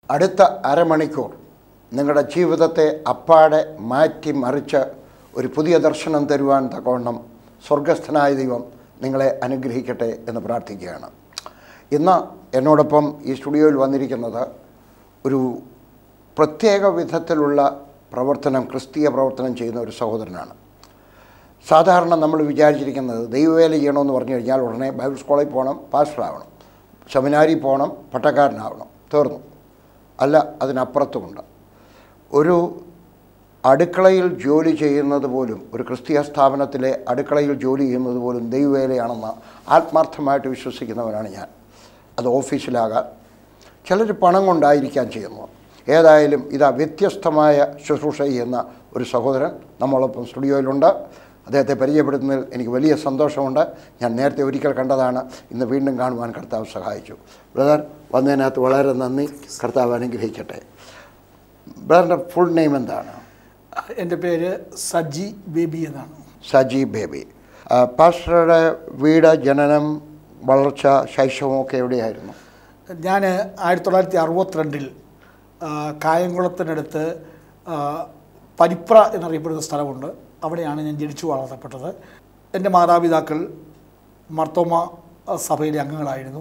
അടുത്ത അരമണിക്കൂർ നിങ്ങളുടെ ജീവിതത്തെ അപ്പാടെ മാറ്റി മറിച്ച് ഒരു പുതിയ ദർശനം തരുവാൻ തക്കവണ്ണം സ്വർഗസ്ഥനായ ദൈവം നിങ്ങളെ അനുഗ്രഹിക്കട്ടെ എന്ന് പ്രാർത്ഥിക്കുകയാണ് ഇന്ന് എന്നോടൊപ്പം ഈ സ്റ്റുഡിയോയിൽ വന്നിരിക്കുന്നത് ഒരു പ്രത്യേക വിധത്തിലുള്ള പ്രവർത്തനം ക്രിസ്തീയ പ്രവർത്തനം ചെയ്യുന്ന ഒരു സഹോദരനാണ് സാധാരണ നമ്മൾ വിചാരിച്ചിരിക്കുന്നത് ദൈവവേല ചെയ്യണമെന്ന് പറഞ്ഞു കഴിഞ്ഞാൽ ഉടനെ ബൈബിൾ സ്കൂളിൽ പോകണം പാസ്റ്ററാവണം സെമിനാരി പോകണം പട്ടക്കാരനാവണം തീർന്നു അല്ല അതിനപ്പുറത്തുമുണ്ട് ഒരു അടുക്കളയിൽ ജോലി ചെയ്യുന്നത് പോലും ഒരു ക്രിസ്തീയ സ്ഥാപനത്തിലെ അടുക്കളയിൽ ജോലി ചെയ്യുന്നത് പോലും ദൈവവേലയാണെന്ന് ആത്മാർത്ഥമായിട്ട് വിശ്വസിക്കുന്നവനാണ് ഞാൻ അത് ഓഫീസിലാകാം ചിലർ പണം കൊണ്ടായിരിക്കാൻ ചെയ്യുന്നു ഏതായാലും ഇതാ വ്യത്യസ്തമായ ശുശ്രൂഷ ചെയ്യുന്ന ഒരു സഹോദരൻ നമ്മളൊപ്പം സ്റ്റുഡിയോയിലുണ്ട് അദ്ദേഹത്തെ പരിചയപ്പെടുത്തുന്നതിൽ എനിക്ക് വലിയ സന്തോഷമുണ്ട് ഞാൻ നേരത്തെ ഒരിക്കൽ കണ്ടതാണ് ഇന്ന് വീണ്ടും കാണുവാൻ കർത്താവ് സഹായിച്ചു ബ്രദർ വന്നതിനകത്ത് വളരെ നന്ദി കർത്താവ് അനുഗ്രഹിക്കട്ടെ ബ്രദറിൻ്റെ ഫുൾ നെയിം എന്താണ് എൻ്റെ പേര് സജി ബേബി എന്നാണ് സജി ബേബി ആ, പാസ്റ്ററുടെ വീട് ജനനം വളർച്ച ശൈശവം ഒക്കെ എവിടെയായിരുന്നു ഞാൻ ആയിരത്തി തൊള്ളായിരത്തി അറുപത്തിരണ്ടിൽ കായംകുളത്തിനടുത്ത് ആ, പരിപ്ര എന്നറിയപ്പെടുന്ന സ്ഥലമുണ്ട് അവിടെയാണ് ഞാൻ ജനിച്ചു വളർത്തപ്പെട്ടത് എൻ്റെ മാതാപിതാക്കൾ മർത്തോമ സഭയിലെ അംഗങ്ങളായിരുന്നു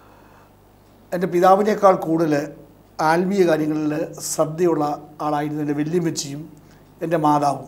എൻ്റെ പിതാവിനേക്കാൾ കൂടുതൽ ആത്മീയ കാര്യങ്ങളിൽ ശ്രദ്ധയുള്ള ആളായിരുന്നു എൻ്റെ വല്യമ്മച്ചിയും എൻ്റെ മാതാവും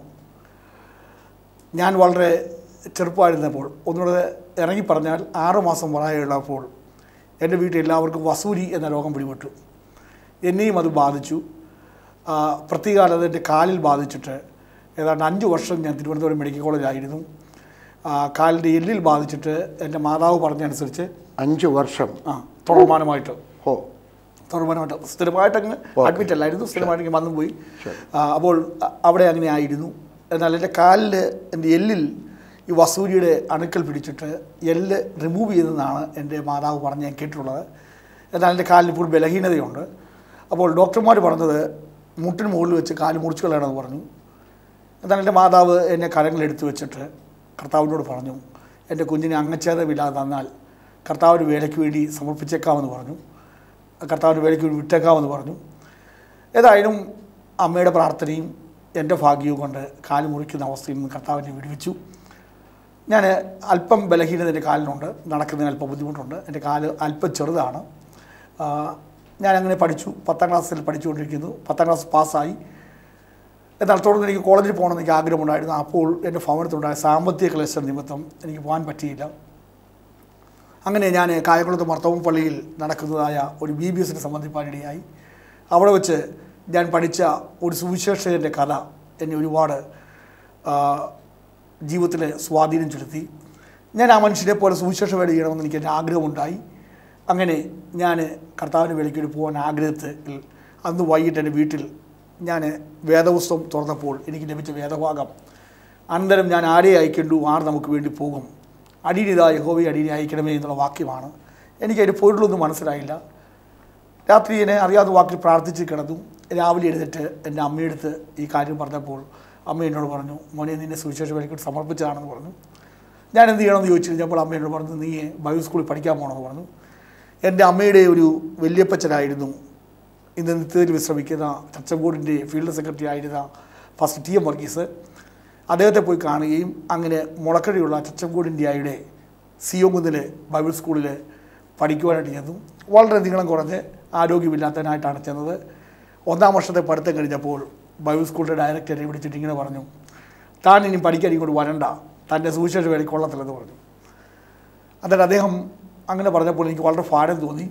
ഞാൻ വളരെ ചെറുപ്പമായിരുന്നപ്പോൾ ഒന്നുകൂടെ ഇറങ്ങി പറഞ്ഞാൽ ആറ് മാസം പ്രായമുള്ളപ്പോൾ എൻ്റെ വീട്ടിൽ എല്ലാവർക്കും വസൂരി എന്ന രോഗം പിടിപെട്ടു എന്നെയും അത് ബാധിച്ചു ആ, പ്രത്യേകാലം അത് എൻ്റെ കാലിൽ ബാധിച്ചിട്ട് ഏതാണ്ട് അഞ്ച് വർഷം ഞാൻ തിരുവനന്തപുരം മെഡിക്കൽ കോളേജിലായിരുന്നു ആ, കാലിൻ്റെ എല്ലിൽ ബാധിച്ചിട്ട് എൻ്റെ മാതാവ് പറഞ്ഞനുസരിച്ച് അഞ്ച് വർഷം ആ തുടർമാനമായിട്ട് ഓ തുടർമാനമായിട്ട് സ്ഥിരമായിട്ട് അങ്ങ് അഡ്മിറ്റ് അല്ലായിരുന്നു സ്ഥിരമായിട്ട് ഇങ്ങ് വന്നും പോയി ആ, അപ്പോൾ അ- അവിടെ അങ്ങനെ ആയിരുന്നു എന്നാൽ എൻ്റെ കാലിൽ എൻ്റെ എല്ലിൽ ഈ വസൂരിയുടെ അണുക്കൾ പിടിച്ചിട്ട് എല്ല് റിമൂവ് ചെയ്തെന്നാണ് എൻ്റെ മാതാവ് പറഞ്ഞ് ഞാൻ കേട്ടിട്ടുള്ളത് എന്നാൽ എൻ്റെ കാലിൽ ഇപ്പോൾ ബലഹീനതയുണ്ട് അപ്പോൾ ഡോക്ടർമാർ പറഞ്ഞത് മുട്ടിന് മുകളിൽ വെച്ച് കാല് മുറിച്ച് കളയണമെന്ന് പറഞ്ഞു എന്നാൽ എൻ്റെ മാതാവ് എന്നെ കരങ്ങളെടുത്ത് വെച്ചിട്ട് കർത്താവിനോട് പറഞ്ഞു എൻ്റെ കുഞ്ഞിനെ അംഗച്ഛേദമില്ലാതെ തന്നാൽ കർത്താവിന് വേലയ്ക്ക് വേണ്ടി സമർപ്പിച്ചേക്കാമെന്ന് പറഞ്ഞു കർത്താവിന് വേലയ്ക്ക് വേണ്ടി വിട്ടേക്കാമെന്ന് പറഞ്ഞു ഏതായാലും അമ്മയുടെ പ്രാർത്ഥനയും എൻ്റെ ഭാഗ്യവും കൊണ്ട് കാല് മുറിക്കുന്ന അവസ്ഥയിൽ നിന്ന് കർത്താവിനെ വിടുവിച്ചു ഞാൻ അല്പം ബലഹീനത എൻ്റെ കാലിനുണ്ട് നടക്കുന്നതിന് അല്പം ബുദ്ധിമുട്ടുണ്ട് എൻ്റെ കാല് അല്പം ചെറുതാണ് ആ, ഞാൻ അങ്ങനെ പഠിച്ചു പത്താം ക്ലാസ്സിൽ പഠിച്ചുകൊണ്ടിരിക്കുന്നു പത്താം ക്ലാസ് പാസ്സായി എന്നാൽ തുടർന്ന് എനിക്ക് കോളേജിൽ പോകണമെന്ന് എനിക്ക് ആഗ്രഹമുണ്ടായിരുന്നു അപ്പോൾ എൻ്റെ ഭവനത്തിലുണ്ടായ സാമ്പത്തിക ക്ലേശം നിമിത്തം എനിക്ക് പോകാൻ പറ്റിയില്ല അങ്ങനെ ഞാൻ കായംകുളത്ത് മർത്തവും പള്ളിയിൽ നടക്കുന്നതായ ഒരു ബി ബി എസിനെ സംബന്ധിപ്പാനിടയായി അവിടെ വെച്ച് ഞാൻ പഠിച്ച ഒരു സുവിശേഷകൻ്റെ കഥ എന്നെ ഒരുപാട് ആ, ജീവിതത്തിൽ സ്വാധീനം ചെലുത്തി ഞാൻ ആ മനുഷ്യനെ പോലെ സുവിശേഷ വേല ചെയ്യണമെന്ന് എനിക്ക് എൻ്റെ ആഗ്രഹമുണ്ടായി അങ്ങനെ ഞാൻ കർത്താവിന് വേലയ്ക്ക് വേണ്ടി പോകാൻ ആഗ്രഹത്തിൽ അന്ന് വൈകിട്ട് എൻ്റെ വീട്ടിൽ ഞാൻ വേദപുസ്തകം തുറന്നപ്പോൾ എനിക്ക് ലഭിച്ച വേദഭാഗം അനന്തരം ഞാൻ ആരെ അയക്കേണ്ടു ആർ നമുക്ക് വേണ്ടി പോകും അടിയിലിതാ യഹോവയെ അടിയിനെ അയക്കണമേ എന്നുള്ള വാക്യമാണ് എനിക്കതിൻ്റെ പൊരുളൊന്നും മനസ്സിലായില്ല രാത്രി എന്നെ അറിയാത്ത വാക്കിൽ പ്രാർത്ഥിച്ച് കിടന്നു രാവിലെ എഴുന്നേറ്റ് എൻ്റെ അമ്മയെടുത്ത് ഈ കാര്യം പറഞ്ഞപ്പോൾ അമ്മ എന്നോട് പറഞ്ഞു മോനെ നിന്നെ സുവിശേഷ വേലയ്ക്ക് സമർപ്പിച്ചതാണെന്ന് പറഞ്ഞു ഞാൻ എന്ത് ചെയ്യണമെന്ന് ചോദിച്ചു കഴിഞ്ഞപ്പോൾ അമ്മ എന്നോട് പറഞ്ഞു നീ ബൈബിൾ സ്കൂളിൽ പഠിക്കാൻ പോകണമെന്ന് പറഞ്ഞു എൻ്റെ അമ്മയുടെ ഒരു വല്യപ്പച്ചനായിരുന്നു ഇന്ന് നിത്യത്തിൽ വിശ്രമിക്കുന്ന ചച്ചങ്കോടിൻ്റെ ഫീൽഡ് സെക്രട്ടറി ആയിരുന്ന ഫസ്റ്റ് ടി എം വർഗീസ് അദ്ദേഹത്തെ പോയി കാണുകയും അങ്ങനെ മുളക്കടിയുള്ള ചച്ചങ്കോട് ഇന്ത്യയുടെ സിയോങ്കുന്നിൽ ബൈബിൾ സ്കൂളിൽ പഠിക്കുവാനായിട്ട് ചെന്നു വളരെ നീളം കുറഞ്ഞ് ആരോഗ്യമില്ലാത്തതിനായിട്ടാണ് ചെന്നത് ഒന്നാം വർഷത്തെ പഠിത്തം കഴിഞ്ഞപ്പോൾ ബൈബിൾ സ്കൂളിൻ്റെ ഡയറക്ടറെ വിളിച്ചിട്ട് ഇങ്ങനെ പറഞ്ഞു താൻ ഇനി പഠിക്കാൻ ഇങ്ങോട്ട് വരണ്ട തൻ്റെ സുവിശേഷ വേല കൊള്ളത്തില്ലെന്ന് പറഞ്ഞു എന്നിട്ട് അദ്ദേഹം അങ്ങനെ പറഞ്ഞപ്പോൾ എനിക്ക് വളരെ ഭാരം തോന്നി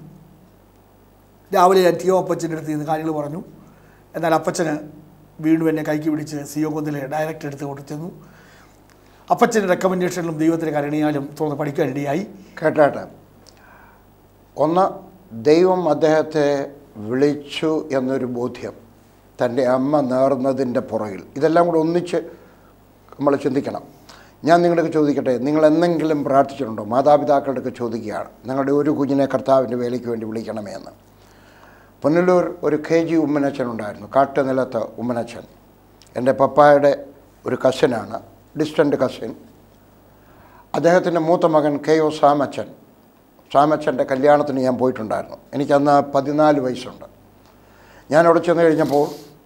രാവിലെ ഞാൻ ടിയോ അപ്പച്ചൻ്റെ അടുത്ത് നിന്ന് കാര്യങ്ങൾ പറഞ്ഞു എന്നാൽ അപ്പച്ചന് വീണ്ടും എന്നെ കൈക്ക് പിടിച്ച് സിയോ കൊന്നിലെ ഡയറക്ടർ എടുത്ത് കൊണ്ട് ചെന്നു അപ്പച്ചൻ്റെ റെക്കമെൻഡേഷനിലും ദൈവത്തിൻ്റെ കരുണയാലും തുറന്ന് പഠിക്കാനിടയായി കേട്ടാട്ടെ ഒന്ന് ദൈവം അദ്ദേഹത്തെ വിളിച്ചു എന്നൊരു ബോധ്യം തൻ്റെ അമ്മ നേർന്നതിൻ്റെ പുറകിൽ ഇതെല്ലാം കൂടെ ഒന്നിച്ച് നമ്മൾ ചിന്തിക്കണം ഞാൻ നിങ്ങളൊക്കെ ചോദിക്കട്ടെ നിങ്ങൾ എന്തെങ്കിലും പ്രാർത്ഥിച്ചിട്ടുണ്ടോ മാതാപിതാക്കളുടെയൊക്കെ ചോദിക്കുകയാണ് നിങ്ങളുടെ ഒരു കുഞ്ഞിനെ കർത്താവിൻ്റെ വേലയ്ക്ക് വേണ്ടി വിളിക്കണമേ എന്ന് പുനലൂർ ഒരു കെ ജി ഉമ്മനച്ചൻ ഉണ്ടായിരുന്നു കാട്ടുനിലത്ത് ഉമ്മനച്ചൻ എൻ്റെ പപ്പായുടെ ഒരു കസിനാണ് ഡിസ്റ്റൻ്റ് കസിൻ അദ്ദേഹത്തിൻ്റെ മൂത്ത മകൻ കെ ഒ സാമച്ചൻ സാമച്ചൻ്റെ കല്യാണത്തിന് ഞാൻ പോയിട്ടുണ്ടായിരുന്നു എനിക്കന്ന് പതിനാല് വയസ്സുണ്ട് ഞാൻ അവിടെ ചെന്ന് കഴിഞ്ഞപ്പോൾ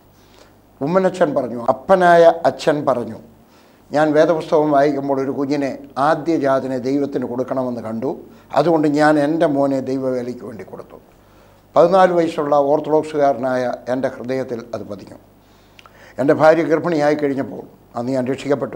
ഉമ്മനച്ഛൻ പറഞ്ഞു അപ്പനായ അച്ഛൻ പറഞ്ഞു ഞാൻ വേദപുസ്തകം വായിക്കുമ്പോൾ ഒരു കുഞ്ഞിനെ ആദ്യജാതിനെ ദൈവത്തിന് കൊടുക്കണമെന്ന് കണ്ടു അതുകൊണ്ട് ഞാൻ എൻ്റെ മോനെ ദൈവവേലയ്ക്ക് വേണ്ടി കൊടുത്തു പതിനാല് വയസ്സുള്ള ഓർത്തഡോക്സുകാരനായ എൻ്റെ ഹൃദയത്തിൽ അത് പതിഞ്ഞു എൻ്റെ ഭാര്യ ഗർഭിണിയായി കഴിഞ്ഞപ്പോൾ അന്ന് ഞാൻ രക്ഷിക്കപ്പെട്ടു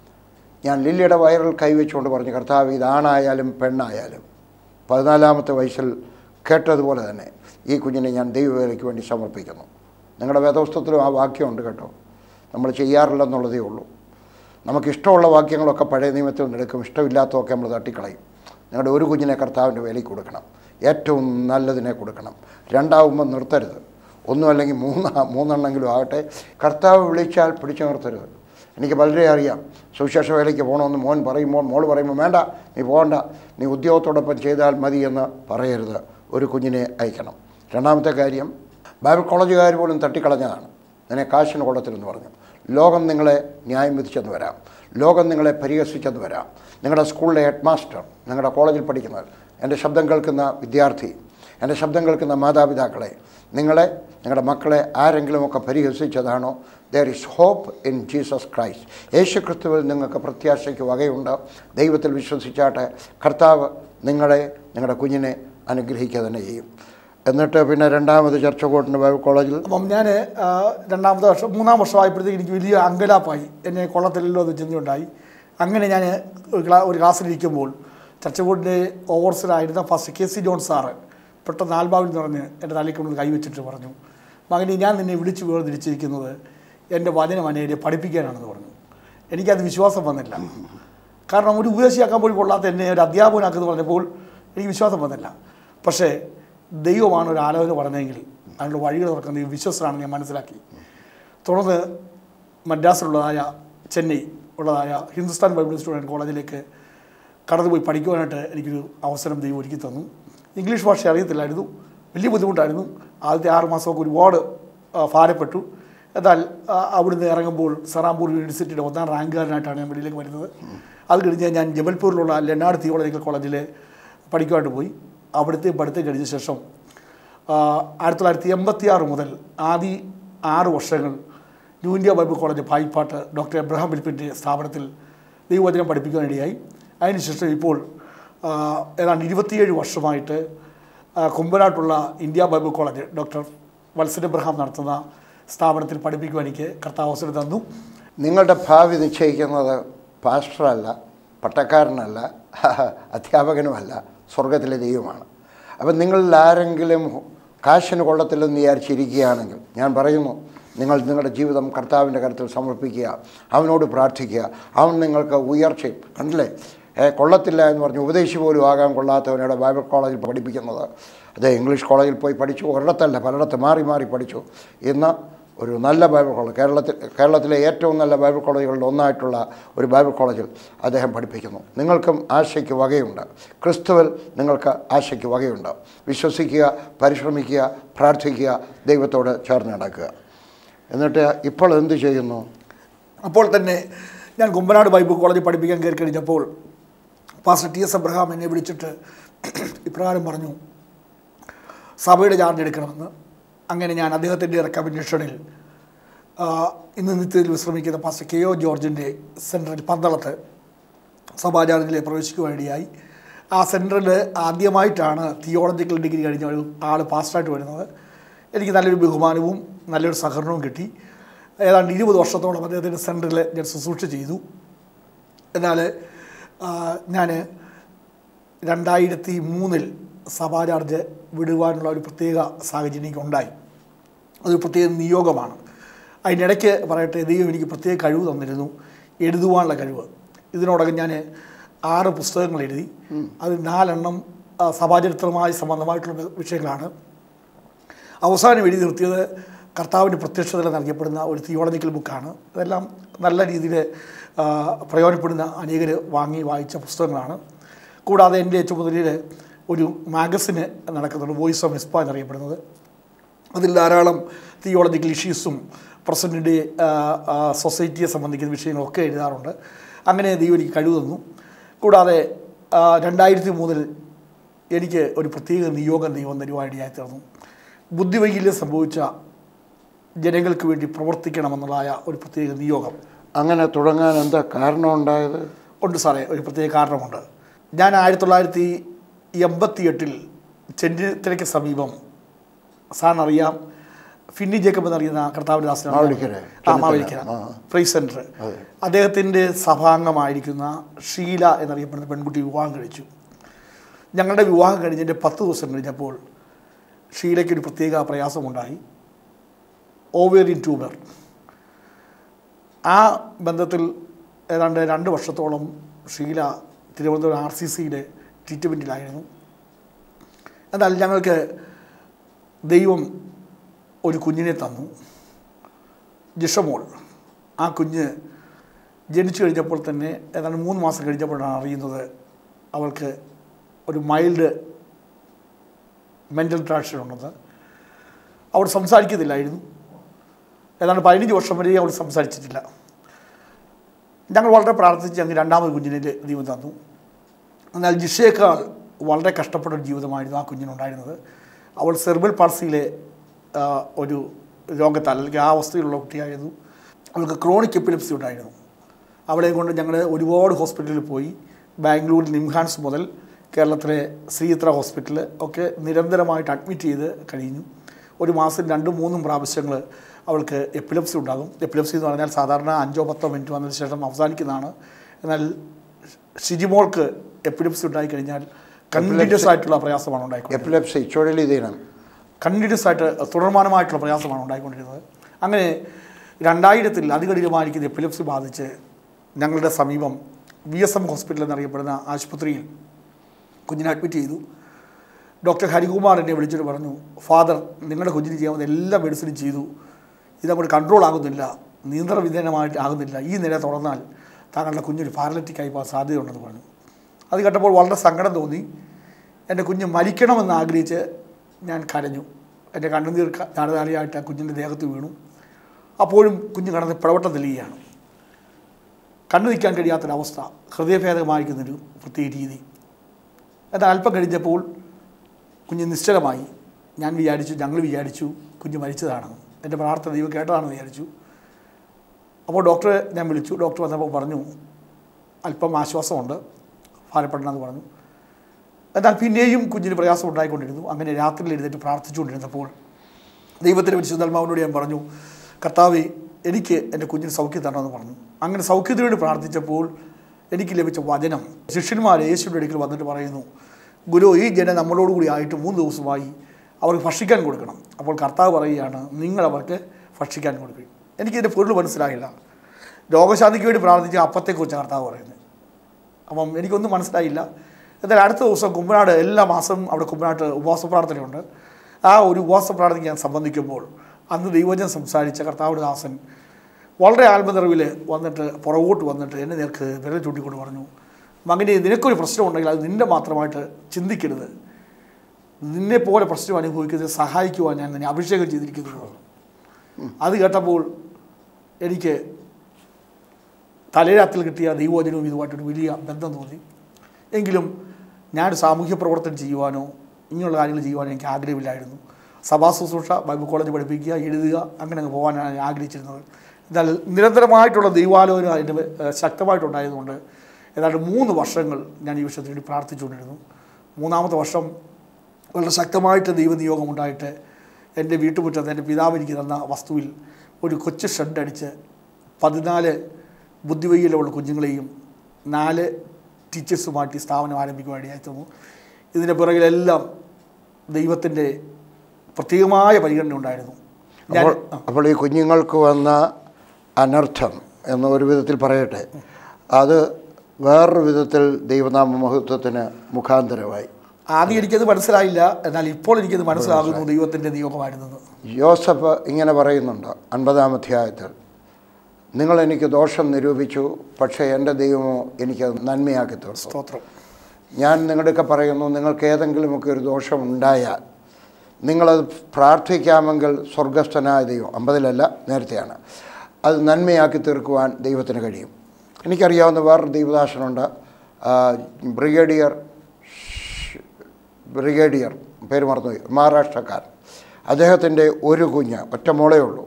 ഞാൻ ലില്ലിയുടെ വയറിൽ കൈവച്ചുകൊണ്ട് പറഞ്ഞു കർത്താവ് ഇതാണായാലും പെണ്ണായാലും പതിനാലാമത്തെ വയസ്സിൽ കേട്ടതുപോലെ തന്നെ ഈ കുഞ്ഞിനെ ഞാൻ ദൈവവേലയ്ക്ക് വേണ്ടി സമർപ്പിക്കുന്നു നിങ്ങളുടെ വേദപുസ്തകത്തിലും ആ വാക്യമുണ്ട് കേട്ടോ നമ്മൾ ചെയ്യാറില്ലെന്നുള്ളതേ ഉള്ളൂ നമുക്കിഷ്ടമുള്ള വാക്യങ്ങളൊക്കെ പഴയ നിയമത്തിൽ നിന്നെടുക്കും ഇഷ്ടമില്ലാത്തതൊക്കെ നമ്മൾ തട്ടിക്കളയും നിങ്ങളുടെ ഒരു കുഞ്ഞിനെ കർത്താവിൻ്റെ വേലയ്ക്ക് കൊടുക്കണം ഏറ്റവും നല്ലതിനെ കൊടുക്കണം രണ്ടാവുമ്പോൾ നിർത്തരുത് ഒന്നും അല്ലെങ്കിൽ മൂന്ന് മൂന്നെണ്ണെങ്കിലും ആകട്ടെ കർത്താവ് വിളിച്ചാൽ പിടിച്ചു നിർത്തരുത് എനിക്ക് വളരെ അറിയാം സുവിശേഷ വേലയ്ക്ക് പോകണമെന്ന് മോൻ പറയുമ്പോൾ മോൾ പറയുമ്പോൾ വേണ്ട നീ പോകണ്ട നീ ഉദ്യോഗത്തോടൊപ്പം ചെയ്താൽ മതി എന്ന് പറയരുത് ഒരു കുഞ്ഞിനെ അയക്കണം രണ്ടാമത്തെ കാര്യം ബൈബിൾ കോളേജുകാർ പോലും തട്ടിക്കളഞ്ഞതാണ് നിന്നെ കാശിന് കൊള്ളത്തില്ലെന്ന് പറഞ്ഞു ലോകം നിങ്ങളെ ന്യായം വിധിച്ചെന്ന് വരാം ലോകം നിങ്ങളെ പരിഹസിച്ചെന്ന് വരാം നിങ്ങളുടെ സ്കൂളിലെ ഹെഡ് മാസ്റ്റർ നിങ്ങളുടെ കോളേജിൽ പഠിക്കുന്നവർ എൻ്റെ ശബ്ദം കേൾക്കുന്ന വിദ്യാർത്ഥി എൻ്റെ ശബ്ദം കേൾക്കുന്ന മാതാപിതാക്കളെ നിങ്ങളെ നിങ്ങളുടെ മക്കളെ ആരെങ്കിലുമൊക്കെ പരിഹസിച്ചതാണോ there is hope in Jesus Christ യേശു ക്രിസ്തുവിൽ നിങ്ങൾക്ക് പ്രത്യാശയ്ക്ക് വകയുണ്ട് ദൈവത്തിൽ വിശ്വസിച്ചാട്ടെ കർത്താവ് നിങ്ങളെ നിങ്ങളുടെ കുഞ്ഞിനെ അനുഗ്രഹിക്കുക തന്നെ ചെയ്യും എന്നിട്ട് പിന്നെ രണ്ടാമത് ചർച്ച കോട്ടിൻ്റെ ബൈബിൾ കോളേജിൽ അപ്പം ഞാൻ രണ്ടാമത്തെ വർഷം മൂന്നാം വർഷമായപ്പോഴത്തേക്ക് എനിക്ക് വലിയ അങ്കലാപ്പായി എന്നെ കൊള്ളത്തില്ലല്ലോ എന്ന് ചിന്തയുണ്ടായി അങ്ങനെ ഞാൻ ഒരു ക്ലാ ഒരു ക്ലാസ്സിലിരിക്കുമ്പോൾ ചർച്ചകോട്ടിൻ്റെ ഓവർസറായിരുന്ന pastor K C John sir പെട്ടെന്ന് ആൽബാവിൽ നിറഞ്ഞ് എൻ്റെ തലയ്ക്ക് മുന്നിൽ കൈവച്ചിട്ട് പറഞ്ഞു മകനെ ഞാൻ നിന്നെ വിളിച്ച് വേർതിരിച്ചിരിക്കുന്നത് എൻ്റെ വചനം അനേരെ പഠിപ്പിക്കാനാണെന്ന് പറഞ്ഞു എനിക്കത് വിശ്വാസം വന്നില്ല കാരണം ഒരു ഉപദേശിയാക്കാൻ പോലും കൊള്ളാത്ത എന്നെ ഒരു അധ്യാപകനാക്കുന്നത് പറഞ്ഞപ്പോൾ എനിക്ക് വിശ്വാസം വന്നില്ല പക്ഷേ ദൈവമാണ് ഒരു ആലോചന പറഞ്ഞതെങ്കിൽ അതിനുള്ള വഴികൾ തുറക്കുന്ന ദൈവം വിശ്വസനാണെന്ന് ഞാൻ മനസ്സിലാക്കി തുടർന്ന് മദ്രാസിലുള്ളതായ ചെന്നൈ ഉള്ളതായ ഹിന്ദുസ്ഥാൻ ബൈബിൾ സ്റ്റുഡൻറ്റ് കോളേജിലേക്ക് കടന്നുപോയി പഠിക്കുവാനായിട്ട് എനിക്കൊരു അവസരം ദൈവം ഒരുക്കി തന്നു ഇംഗ്ലീഷ് ഭാഷ അറിയത്തില്ലായിരുന്നു വലിയ ബുദ്ധിമുട്ടായിരുന്നു ആദ്യത്തെ ആറ് മാസമൊക്കെ ഒരുപാട് ആ, ഭാരപ്പെട്ടു എന്നാൽ ആ, അവിടുന്ന് ഇറങ്ങുമ്പോൾ സറാംപൂർ യൂണിവേഴ്സിറ്റിയുടെ ഒന്നാം റാങ്കുകാരനായിട്ടാണ് ഞാൻ വെളിയിലേക്ക് വരുന്നത് അത് കഴിഞ്ഞ് ഞാൻ ജബൽപൂരിലുള്ള ലെനാർഡ് തിയോളജിക്കൽ കോളേജിൽ പഠിക്കുവാനായിട്ട് പോയി അവിടുത്തെ പഠിത്തം കഴിഞ്ഞ ശേഷം ആ, ആയിരത്തി തൊള്ളായിരത്തി എൺപത്തി ആറ് മുതൽ ആദ്യ ആറ് വർഷങ്ങൾ ന്യൂ ഇന്ത്യ ബൈബിൾ കോളേജ് പായിപ്പാട്ട് ഡോക്ടർ എബ്രഹാം വിൽപ്പിൻ്റെ സ്ഥാപനത്തിൽ ദൈവവചനം പഠിപ്പിക്കാനിടയായി അതിനുശേഷം ഇപ്പോൾ ആ, ഏതാണ്ട് ഇരുപത്തിയേഴ് വർഷമായിട്ട് ആ, കുമ്പനാട്ടുള്ള India Bible College doctor Valsan Abraham നടത്തുന്ന സ്ഥാപനത്തിൽ പഠിപ്പിക്കുവാൻ എനിക്ക് കർത്താവ് അവസരം തന്നു നിങ്ങളുടെ ഭാവി നിശ്ചയിക്കുന്നത് പാസ്റ്ററല്ല പട്ടക്കാരനല്ല അധ്യാപകനുമല്ല സ്വർഗത്തിലെ ദൈവമാണ് അപ്പം നിങ്ങളിൽ ആരെങ്കിലും കാശിന് കൊള്ളത്തില്ലെന്ന് വിചാരിച്ചിരിക്കുകയാണെങ്കിൽ ഞാൻ പറയുന്നു നിങ്ങൾ നിങ്ങളുടെ ജീവിതം കർത്താവിൻ്റെ കരുത്തിൽ സമർപ്പിക്കുക അവനോട് പ്രാർത്ഥിക്കുക അവൻ നിങ്ങൾക്ക് ഉയർച്ചയും കണ്ടില്ലേ ഏ, കൊള്ളത്തില്ല എന്ന് പറഞ്ഞ് ഉപദേശി പോലും ആകാൻ കൊള്ളാത്തവനോട് ബൈബിൾ കോളേജിൽ പഠിപ്പിക്കുന്നത് അത് ഇംഗ്ലീഷ് കോളേജിൽ പോയി പഠിച്ചു ഒരിടത്തല്ല പലയിടത്ത് മാറി മാറി പഠിച്ചു ഇന്ന് ഒരു നല്ല ബൈബിൾ കോളേജ് കേരളത്തിൽ കേരളത്തിലെ ഏറ്റവും നല്ല ബൈബിൾ കോളേജുകളിൽ ഒന്നായിട്ടുള്ള ഒരു ബൈബിൾ കോളേജിൽ അദ്ദേഹം പഠിപ്പിക്കുന്നു നിങ്ങൾക്കും ആശയ്ക്ക് വകയുണ്ട് ക്രിസ്തുവിൽ നിങ്ങൾക്ക് ആശയ്ക്ക് വകയുണ്ട് വിശ്വസിക്കുക പരിശ്രമിക്കുക പ്രാർത്ഥിക്കുക ദൈവത്തോട് ചേർന്ന് നടക്കുക എന്നിട്ട് ഇപ്പോൾ എന്ത് ചെയ്യുന്നു അപ്പോൾ തന്നെ ഞാൻ കുമ്പനാട് ബൈബിൾ കോളേജിൽ പഠിപ്പിക്കാൻ കയറി കഴിഞ്ഞപ്പോൾ പാസ്റ്റർ ടി എസ് അബ്രഹാം എന്നെ വിളിച്ചിട്ട് ഇപ്രകാരം പറഞ്ഞു സഭയുടെ ചാർജ് എടുക്കണമെന്ന് അങ്ങനെ ഞാൻ അദ്ദേഹത്തിൻ്റെ റെക്കമെൻഡേഷനിൽ ആ, ഇന്ന് നിത്യത്തിൽ വിശ്രമിക്കുന്ന പാസ്റ്റർ കെ ഒ ജോർജിൻ്റെ സെൻട്രൽ പന്തളത്ത് സഭാചാരത്തിലെ പ്രവേശിക്കുവാനിടയായി ആ സെൻറ്ററിൽ ആദ്യമായിട്ടാണ് തിയോളജിക്കൽ ഡിഗ്രി കഴിഞ്ഞ ഒരു ആൾ പാസ്റ്റായിട്ട് വരുന്നത് എനിക്ക് നല്ലൊരു ബഹുമാനവും നല്ലൊരു സഹകരണവും കിട്ടി ഏതാണ്ട് ഇരുപത് വർഷത്തോളം അദ്ദേഹത്തിൻ്റെ സെൻറ്ററിൽ ഞാൻ ശുശ്രൂഷ ചെയ്തു എന്നാൽ ഞാൻ രണ്ടായിരത്തി മൂന്നിൽ സഭാ ചാർജ് വിടുവാനുള്ള ഒരു പ്രത്യേക സാഹചര്യം എനിക്കുണ്ടായി അതൊരു പ്രത്യേക നിയോഗമാണ് അതിനിടയ്ക്ക് പറയട്ടെ ദൈവം എനിക്ക് പ്രത്യേക കഴിവ് തന്നിരുന്നു എഴുതുവാനുള്ള കഴിവ് ഇതിനോടകം ഞാൻ ആറ് പുസ്തകങ്ങൾ എഴുതി അത് നാലെണ്ണം ആ, സഭാചരിത്രവുമായി സംബന്ധമായിട്ടുള്ള വിഷയങ്ങളാണ് അവസാനം എഴുതി നിർത്തിയത് കർത്താവിൻ്റെ പ്രത്യക്ഷതയിൽ നൽകപ്പെടുന്ന ഒരു തിയോളജിക്കൽ ബുക്കാണ് ഇതെല്ലാം നല്ല രീതിയിൽ ആ, പ്രയോജനപ്പെടുന്ന അനേകർ വാങ്ങി വായിച്ച പുസ്തകങ്ങളാണ് കൂടാതെ എൻ്റെ ചുമതലയിൽ ഒരു മാഗസിന് നടക്കുന്നുണ്ട് വോയിസ് ഓഫ് എസ്പ എന്നറിയപ്പെടുന്നത് അതിൽ ധാരാളം തിയോളജിക്കൽ ഇഷ്യൂസും പ്രസൻറ്റിൻ്റെ സൊസൈറ്റിയെ സംബന്ധിക്കുന്ന വിഷയങ്ങളൊക്കെ എഴുതാറുണ്ട് അങ്ങനെ ദൈവം എനിക്ക് കഴിവ് തന്നു കൂടാതെ ആ, രണ്ടായിരത്തി മൂന്നിൽ എനിക്ക് ഒരു പ്രത്യേക നിയോഗം ദൈവം തരുവാനിടയായി തീർന്നു ബുദ്ധിവൈകല്യം സംഭവിച്ച ജനങ്ങൾക്ക് വേണ്ടി പ്രവർത്തിക്കണമെന്നുള്ളതായ ഒരു പ്രത്യേക നിയോഗം അങ്ങനെ തുടങ്ങാൻ എന്താ കാരണമുണ്ടായത് ഉണ്ട് സാറേ ഒരു പ്രത്യേക കാരണമുണ്ട് ഞാൻ ആയിരത്തി തൊള്ളായിരത്തി എൺപത്തി എട്ടിൽ ചെന്നിത്തലയ്ക്ക് സമീപം സാറിനറിയാം ഫിന്നി ജേക്കബ് എന്നറിയുന്ന കർത്താവിൻ്റെ ദാസനാണ് മാവേലിക്കര, ആ മാവേലിക്കര ആ. പ്രൈസ് സെൻറ്റർ അതെ. അദ്ദേഹത്തിൻ്റെ സഭാംഗമായിരിക്കുന്ന ഷീല എന്നറിയപ്പെടുന്ന പെൺകുട്ടി വിവാഹം കഴിച്ചു ഞങ്ങളുടെ വിവാഹം കഴിഞ്ഞതിൻ്റെ പത്ത് ദിവസം കഴിഞ്ഞപ്പോൾ ഷീലയ്ക്ക് ഒരു പ്രത്യേക പ്രയാസമുണ്ടായി ഓവേറിയൻ ട്യൂബർ ആ ബന്ധത്തിൽ ഏതാണ്ട് രണ്ട് വർഷത്തോളം ഷീല തിരുവനന്തപുരം ആർ സി സിയിലെ ട്രീറ്റ്മെൻറ്റിലായിരുന്നു എന്നാൽ ഞങ്ങൾക്ക് ദൈവം ഒരു കുഞ്ഞിനെ തന്നു ജിഷമോൾ ആ കുഞ്ഞ് ജനിച്ചു കഴിഞ്ഞപ്പോൾ തന്നെ ഏതാണ്ട് മൂന്ന് മാസം കഴിഞ്ഞപ്പോഴാണ് അറിയുന്നത് അവൾക്ക് ഒരു മൈൽഡ് മെൻ്റൽ ട്രാക്ഷൻ ഉണ്ടെന്ന് അവൾ സംസാരിക്കുന്നില്ലായിരുന്നു ഏതാണ്ട് പതിനഞ്ച് വർഷം വരെ അവൾ സംസാരിച്ചിട്ടില്ല ഞങ്ങൾ വളരെ പ്രാർത്ഥിച്ച് ഞങ്ങൾ രണ്ടാമത് കുഞ്ഞിനെ ദൈവം തന്നു എന്നാൽ ജിഷയേക്കാൾ വളരെ കഷ്ടപ്പെട്ട ഒരു ജീവിതമായിരുന്നു ആ കുഞ്ഞിനുണ്ടായിരുന്നത് അവൾ സെർബൽ പാൾസിയിലെ ആ, ഒരു രോഗത്താൽ അല്ലെങ്കിൽ ആ അവസ്ഥയിലുള്ള കുട്ടിയായിരുന്നു അവൾക്ക് ക്രോണിക് എപ്പിലിപ്സി ഉണ്ടായിരുന്നു അവളെ കൊണ്ട് ഞങ്ങൾ ഒരുപാട് ഹോസ്പിറ്റലിൽ പോയി ബാംഗ്ലൂർ നിംഹാൻസ് മുതൽ കേരളത്തിലെ ശ്രീത്ര ഹോസ്പിറ്റൽ ഒക്കെ നിരന്തരമായിട്ട് അഡ്മിറ്റ് ചെയ്ത് കഴിഞ്ഞു ഒരു മാസം രണ്ടും മൂന്നും പ്രാവശ്യങ്ങൾ അവൾക്ക് എപ്പിലപ്സി ഉണ്ടാകും എപ്പിലപ്സി എന്ന് പറഞ്ഞാൽ സാധാരണ അഞ്ചോ പത്തോ മിനിറ്റ് വന്നതിന് ശേഷം അവസാനിക്കുന്നതാണ് എന്നാൽ ഷിജിമോൾക്ക് എപ്പിലപ്സി ഉണ്ടായിക്കഴിഞ്ഞാൽ കണ്ടിന്യൂസ് ആയിട്ടുള്ള പ്രയാസമാണ് ഉണ്ടായിക്കൊണ്ടിരുന്നത് എപ്പിലെപ്സി ചുഴലിതീനം കണ്ടിന്യൂസ് ആയിട്ട് തുടർമാനമായിട്ടുള്ള പ്രയാസമാണ് ഉണ്ടായിക്കൊണ്ടിരുന്നത് അങ്ങനെ രണ്ടായിരത്തിൽ അതികഠിനമായിരിക്കുന്ന എപ്പിലപ്സി ബാധിച്ച് ഞങ്ങളുടെ സമീപം വി എസ് എം ഹോസ്പിറ്റൽ എന്നറിയപ്പെടുന്ന ആശുപത്രിയിൽ കുഞ്ഞിനെ അഡ്മിറ്റ് ചെയ്തു ഡോക്ടർ ഹരികുമാർ എന്നെ വിളിച്ചിട്ട് പറഞ്ഞു ഫാദർ നിങ്ങളുടെ കുഞ്ഞിന് ചെയ്യാവുന്ന എല്ലാ മെഡിസിനും ചെയ്തു ഇതങ്ങോട്ട് കൺട്രോൾ ആകുന്നില്ല നിയന്ത്രണ വിധേയമായിട്ട് ആകുന്നില്ല ഈ നില തുടർന്നാൽ താങ്കളുടെ കുഞ്ഞൊരു പാരലറ്റിക് ആയി പോകാൻ സാധ്യതയുണ്ടെന്ന് പറഞ്ഞു അത് കേട്ടപ്പോൾ വളരെ സങ്കടം തോന്നി എൻ്റെ കുഞ്ഞ് മരിക്കണമെന്ന് ആഗ്രഹിച്ച് ഞാൻ കരഞ്ഞു എൻ്റെ കണ്ണുനീർ ചാടുതാളിയായിട്ട് ആ കുഞ്ഞിൻ്റെ ദേഹത്ത് വീണു അപ്പോഴും കുഞ്ഞ് കടന്ന് പിളവട്ടം തെളിയുകയാണ് കണ്ണു നിൽക്കാൻ കഴിയാത്തൊരവസ്ഥ ഹൃദയഭേദമായിരിക്കുന്നൊരു പ്രത്യേക രീതി എന്നാൽ അല്പം കഴിഞ്ഞപ്പോൾ കുഞ്ഞ് നിശ്ചലമായി ഞാൻ വിചാരിച്ചു ഞങ്ങൾ വിചാരിച്ചു കുഞ്ഞ് മരിച്ചതാണ് എൻ്റെ പ്രാർത്ഥന ദൈവം കേട്ടതാണെന്ന് വിചാരിച്ചു അപ്പോൾ ഡോക്ടറെ ഞാൻ വിളിച്ചു ഡോക്ടർ വന്നപ്പോൾ പറഞ്ഞു അല്പം ആശ്വാസമുണ്ട് ഭാരപ്പെടണമെന്ന് പറഞ്ഞു എന്നാൽ പിന്നെയും കുഞ്ഞിന് പ്രയാസം ഉണ്ടായിക്കൊണ്ടിരുന്നു അങ്ങനെ രാത്രിയിൽ എഴുന്നേറ്റ് പ്രാർത്ഥിച്ചുകൊണ്ടിരുന്നപ്പോൾ ദൈവത്തിൻ്റെ പരിശുദ്ധാത്മാവിനോട് ഞാൻ പറഞ്ഞു കർത്താവെ എനിക്ക് എൻ്റെ കുഞ്ഞിന് സൗഖ്യം തരണമെന്ന് പറഞ്ഞു അങ്ങനെ സൗഖ്യത്തിന് വേണ്ടി പ്രാർത്ഥിച്ചപ്പോൾ എനിക്ക് ലഭിച്ച വചനം ശിഷ്യന്മാർ യേശുവിൻ്റെ അടുക്കൽ വന്നിട്ട് പറയുന്നു ഗുരു ഈ ജനം നമ്മളോടുകൂടി ആയിട്ട് മൂന്ന് ദിവസമായി അവർക്ക് ഭക്ഷിക്കാൻ കൊടുക്കണം അപ്പോൾ കർത്താവ് പറയുകയാണ് നിങ്ങൾ അവർക്ക് ഭക്ഷിക്കാൻ കൊടുക്കും എനിക്കിതിൻ്റെ പൊരുൾ മനസ്സിലായില്ല രോഗശാന്തിക്ക് വേണ്ടി പ്രാർത്ഥിച്ച അപ്പത്തെക്കുറിച്ച് കർത്താവ് പറയുന്നത് അപ്പം എനിക്കൊന്നും മനസ്സിലായില്ല എന്നാൽ അടുത്ത ദിവസം കുമ്പനാട് എല്ലാ മാസവും അവിടെ കുമ്പനാട്ട് ഉപവാസ പ്രാർത്ഥനയുണ്ട് ആ ഒരു ഉപവാസ പ്രാർത്ഥനയ്ക്ക് ഞാൻ സംബന്ധിക്കുമ്പോൾ അന്ന് ദൈവജൻ സംസാരിച്ച കർത്താവുടെ ദാസൻ വളരെ ആത്മനിറവിൽ വന്നിട്ട് പുറകോട്ട് വന്നിട്ട് എന്നെ നേർക്ക് വിരൽ ചൂണ്ടിക്കൊണ്ട് പറഞ്ഞു മകനെ നിനക്കൊരു പ്രശ്നമുണ്ടെങ്കിൽ അത് നിൻ്റെ മാത്രമായിട്ട് ചിന്തിക്കരുത് നിന്നെ പോലെ പ്രശ്നം അനുഭവിക്കുന്നത് സഹായിക്കുവാൻ ഞാൻ നിന്നെ അഭിഷേകം ചെയ്തിരിക്കുന്നു അത് കേട്ടപ്പോൾ എനിക്ക് തലേരാത്തിൽ കിട്ടിയ ദൈവവചനവും ഇതുമായിട്ടൊരു വലിയ ബന്ധം തോന്നി എങ്കിലും ഞാൻ സാമൂഹ്യ പ്രവർത്തനം ചെയ്യുവാനോ ഇങ്ങനെയുള്ള കാര്യങ്ങൾ ചെയ്യുവാനോ എനിക്ക് ആഗ്രഹമില്ലായിരുന്നു സഭാ ശുശ്രൂഷ ബൈബിൾ കോളേജ് പഠിപ്പിക്കുക എഴുതുക അങ്ങനെ അങ്ങ് പോകാനാണ് ഞാൻ ആഗ്രഹിച്ചിരുന്നത് എന്നാൽ നിരന്തരമായിട്ടുള്ള ദൈവാലോചന അതിൻ്റെ ഏഹ്, ശക്തമായിട്ടുണ്ടായതുകൊണ്ട് ഏതാണ്ട് മൂന്ന് വർഷങ്ങൾ ഞാൻ ഈ വിഷയത്തിന് വേണ്ടി പ്രാർത്ഥിച്ചുകൊണ്ടിരുന്നു മൂന്നാമത്തെ വർഷം വളരെ ശക്തമായിട്ട് ദൈവനിയോഗം ഉണ്ടായിട്ട് എൻ്റെ വീട്ടുമുറ്റത്ത് എൻ്റെ പിതാവ് എനിക്ക് തന്ന വസ്തുവിൽ ഒരു കൊച്ചു ഷെഡ് അടിച്ച് പതിനാല് ബുദ്ധിവൈകല്യമുള്ള കുഞ്ഞുങ്ങളെയും നാല് ടീച്ചേഴ്സുമായിട്ട് ഈ സ്ഥാപനം ആരംഭിക്കുവാനിടയായി തന്നു ഇതിൻ്റെ പിറകിലെല്ലാം ദൈവത്തിൻ്റെ പ്രത്യേകമായ പരിഗണന ഉണ്ടായിരുന്നു ഞാൻ അപ്പോൾ അപ്പോൾ ഈ കുഞ്ഞുങ്ങൾക്ക് വന്ന അനർത്ഥം എന്ന ഒരു വിധത്തിൽ പറയട്ടെ അത് വേറൊരു വിധത്തിൽ ദൈവനാമ മഹത്വത്തിന് മുഖാന്തരമായി ആദ്യം എനിക്കത് മനസ്സിലായില്ല എന്നാൽ ഇപ്പോൾ എനിക്കത് മനസ്സിലാകുന്നു ദൈവത്തിൻ്റെ നിയോഗമായിരുന്നത് യോസഫ് ഇങ്ങനെ പറയുന്നുണ്ട് അൻപതാം അധ്യായത്തിൽ നിങ്ങൾ എനിക്ക് ദോഷം നിരൂപിച്ചു പക്ഷേ എൻ്റെ ദൈവമോ എനിക്കത് നന്മയാക്കി തീർത്തു സ്തോത്രം ഞാൻ നിങ്ങളുടെയൊക്കെ പറയുന്നു നിങ്ങൾക്ക് ഏതെങ്കിലുമൊക്കെ ഒരു ദോഷം ഉണ്ടായാൽ നിങ്ങളത് പ്രാർത്ഥിക്കാമെങ്കിൽ സ്വർഗസ്ഥനായ ദൈവം അമ്പതിലല്ല നേരത്തെയാണ് അത് നന്മയാക്കി തീർക്കുവാൻ ദൈവത്തിന് കഴിയും എനിക്കറിയാവുന്ന വേറൊരു ദൈവദാസനുണ്ട് ആ, ബ്രിഗേഡിയർ ഷ്- ബ്രിഗേഡിയർ പേര് മറന്നുപോയി മഹാരാഷ്ട്രക്കാരൻ അദ്ദേഹത്തിൻ്റെ ഒരു കുഞ്ഞ് ഒറ്റ മോളേ ഉള്ളൂ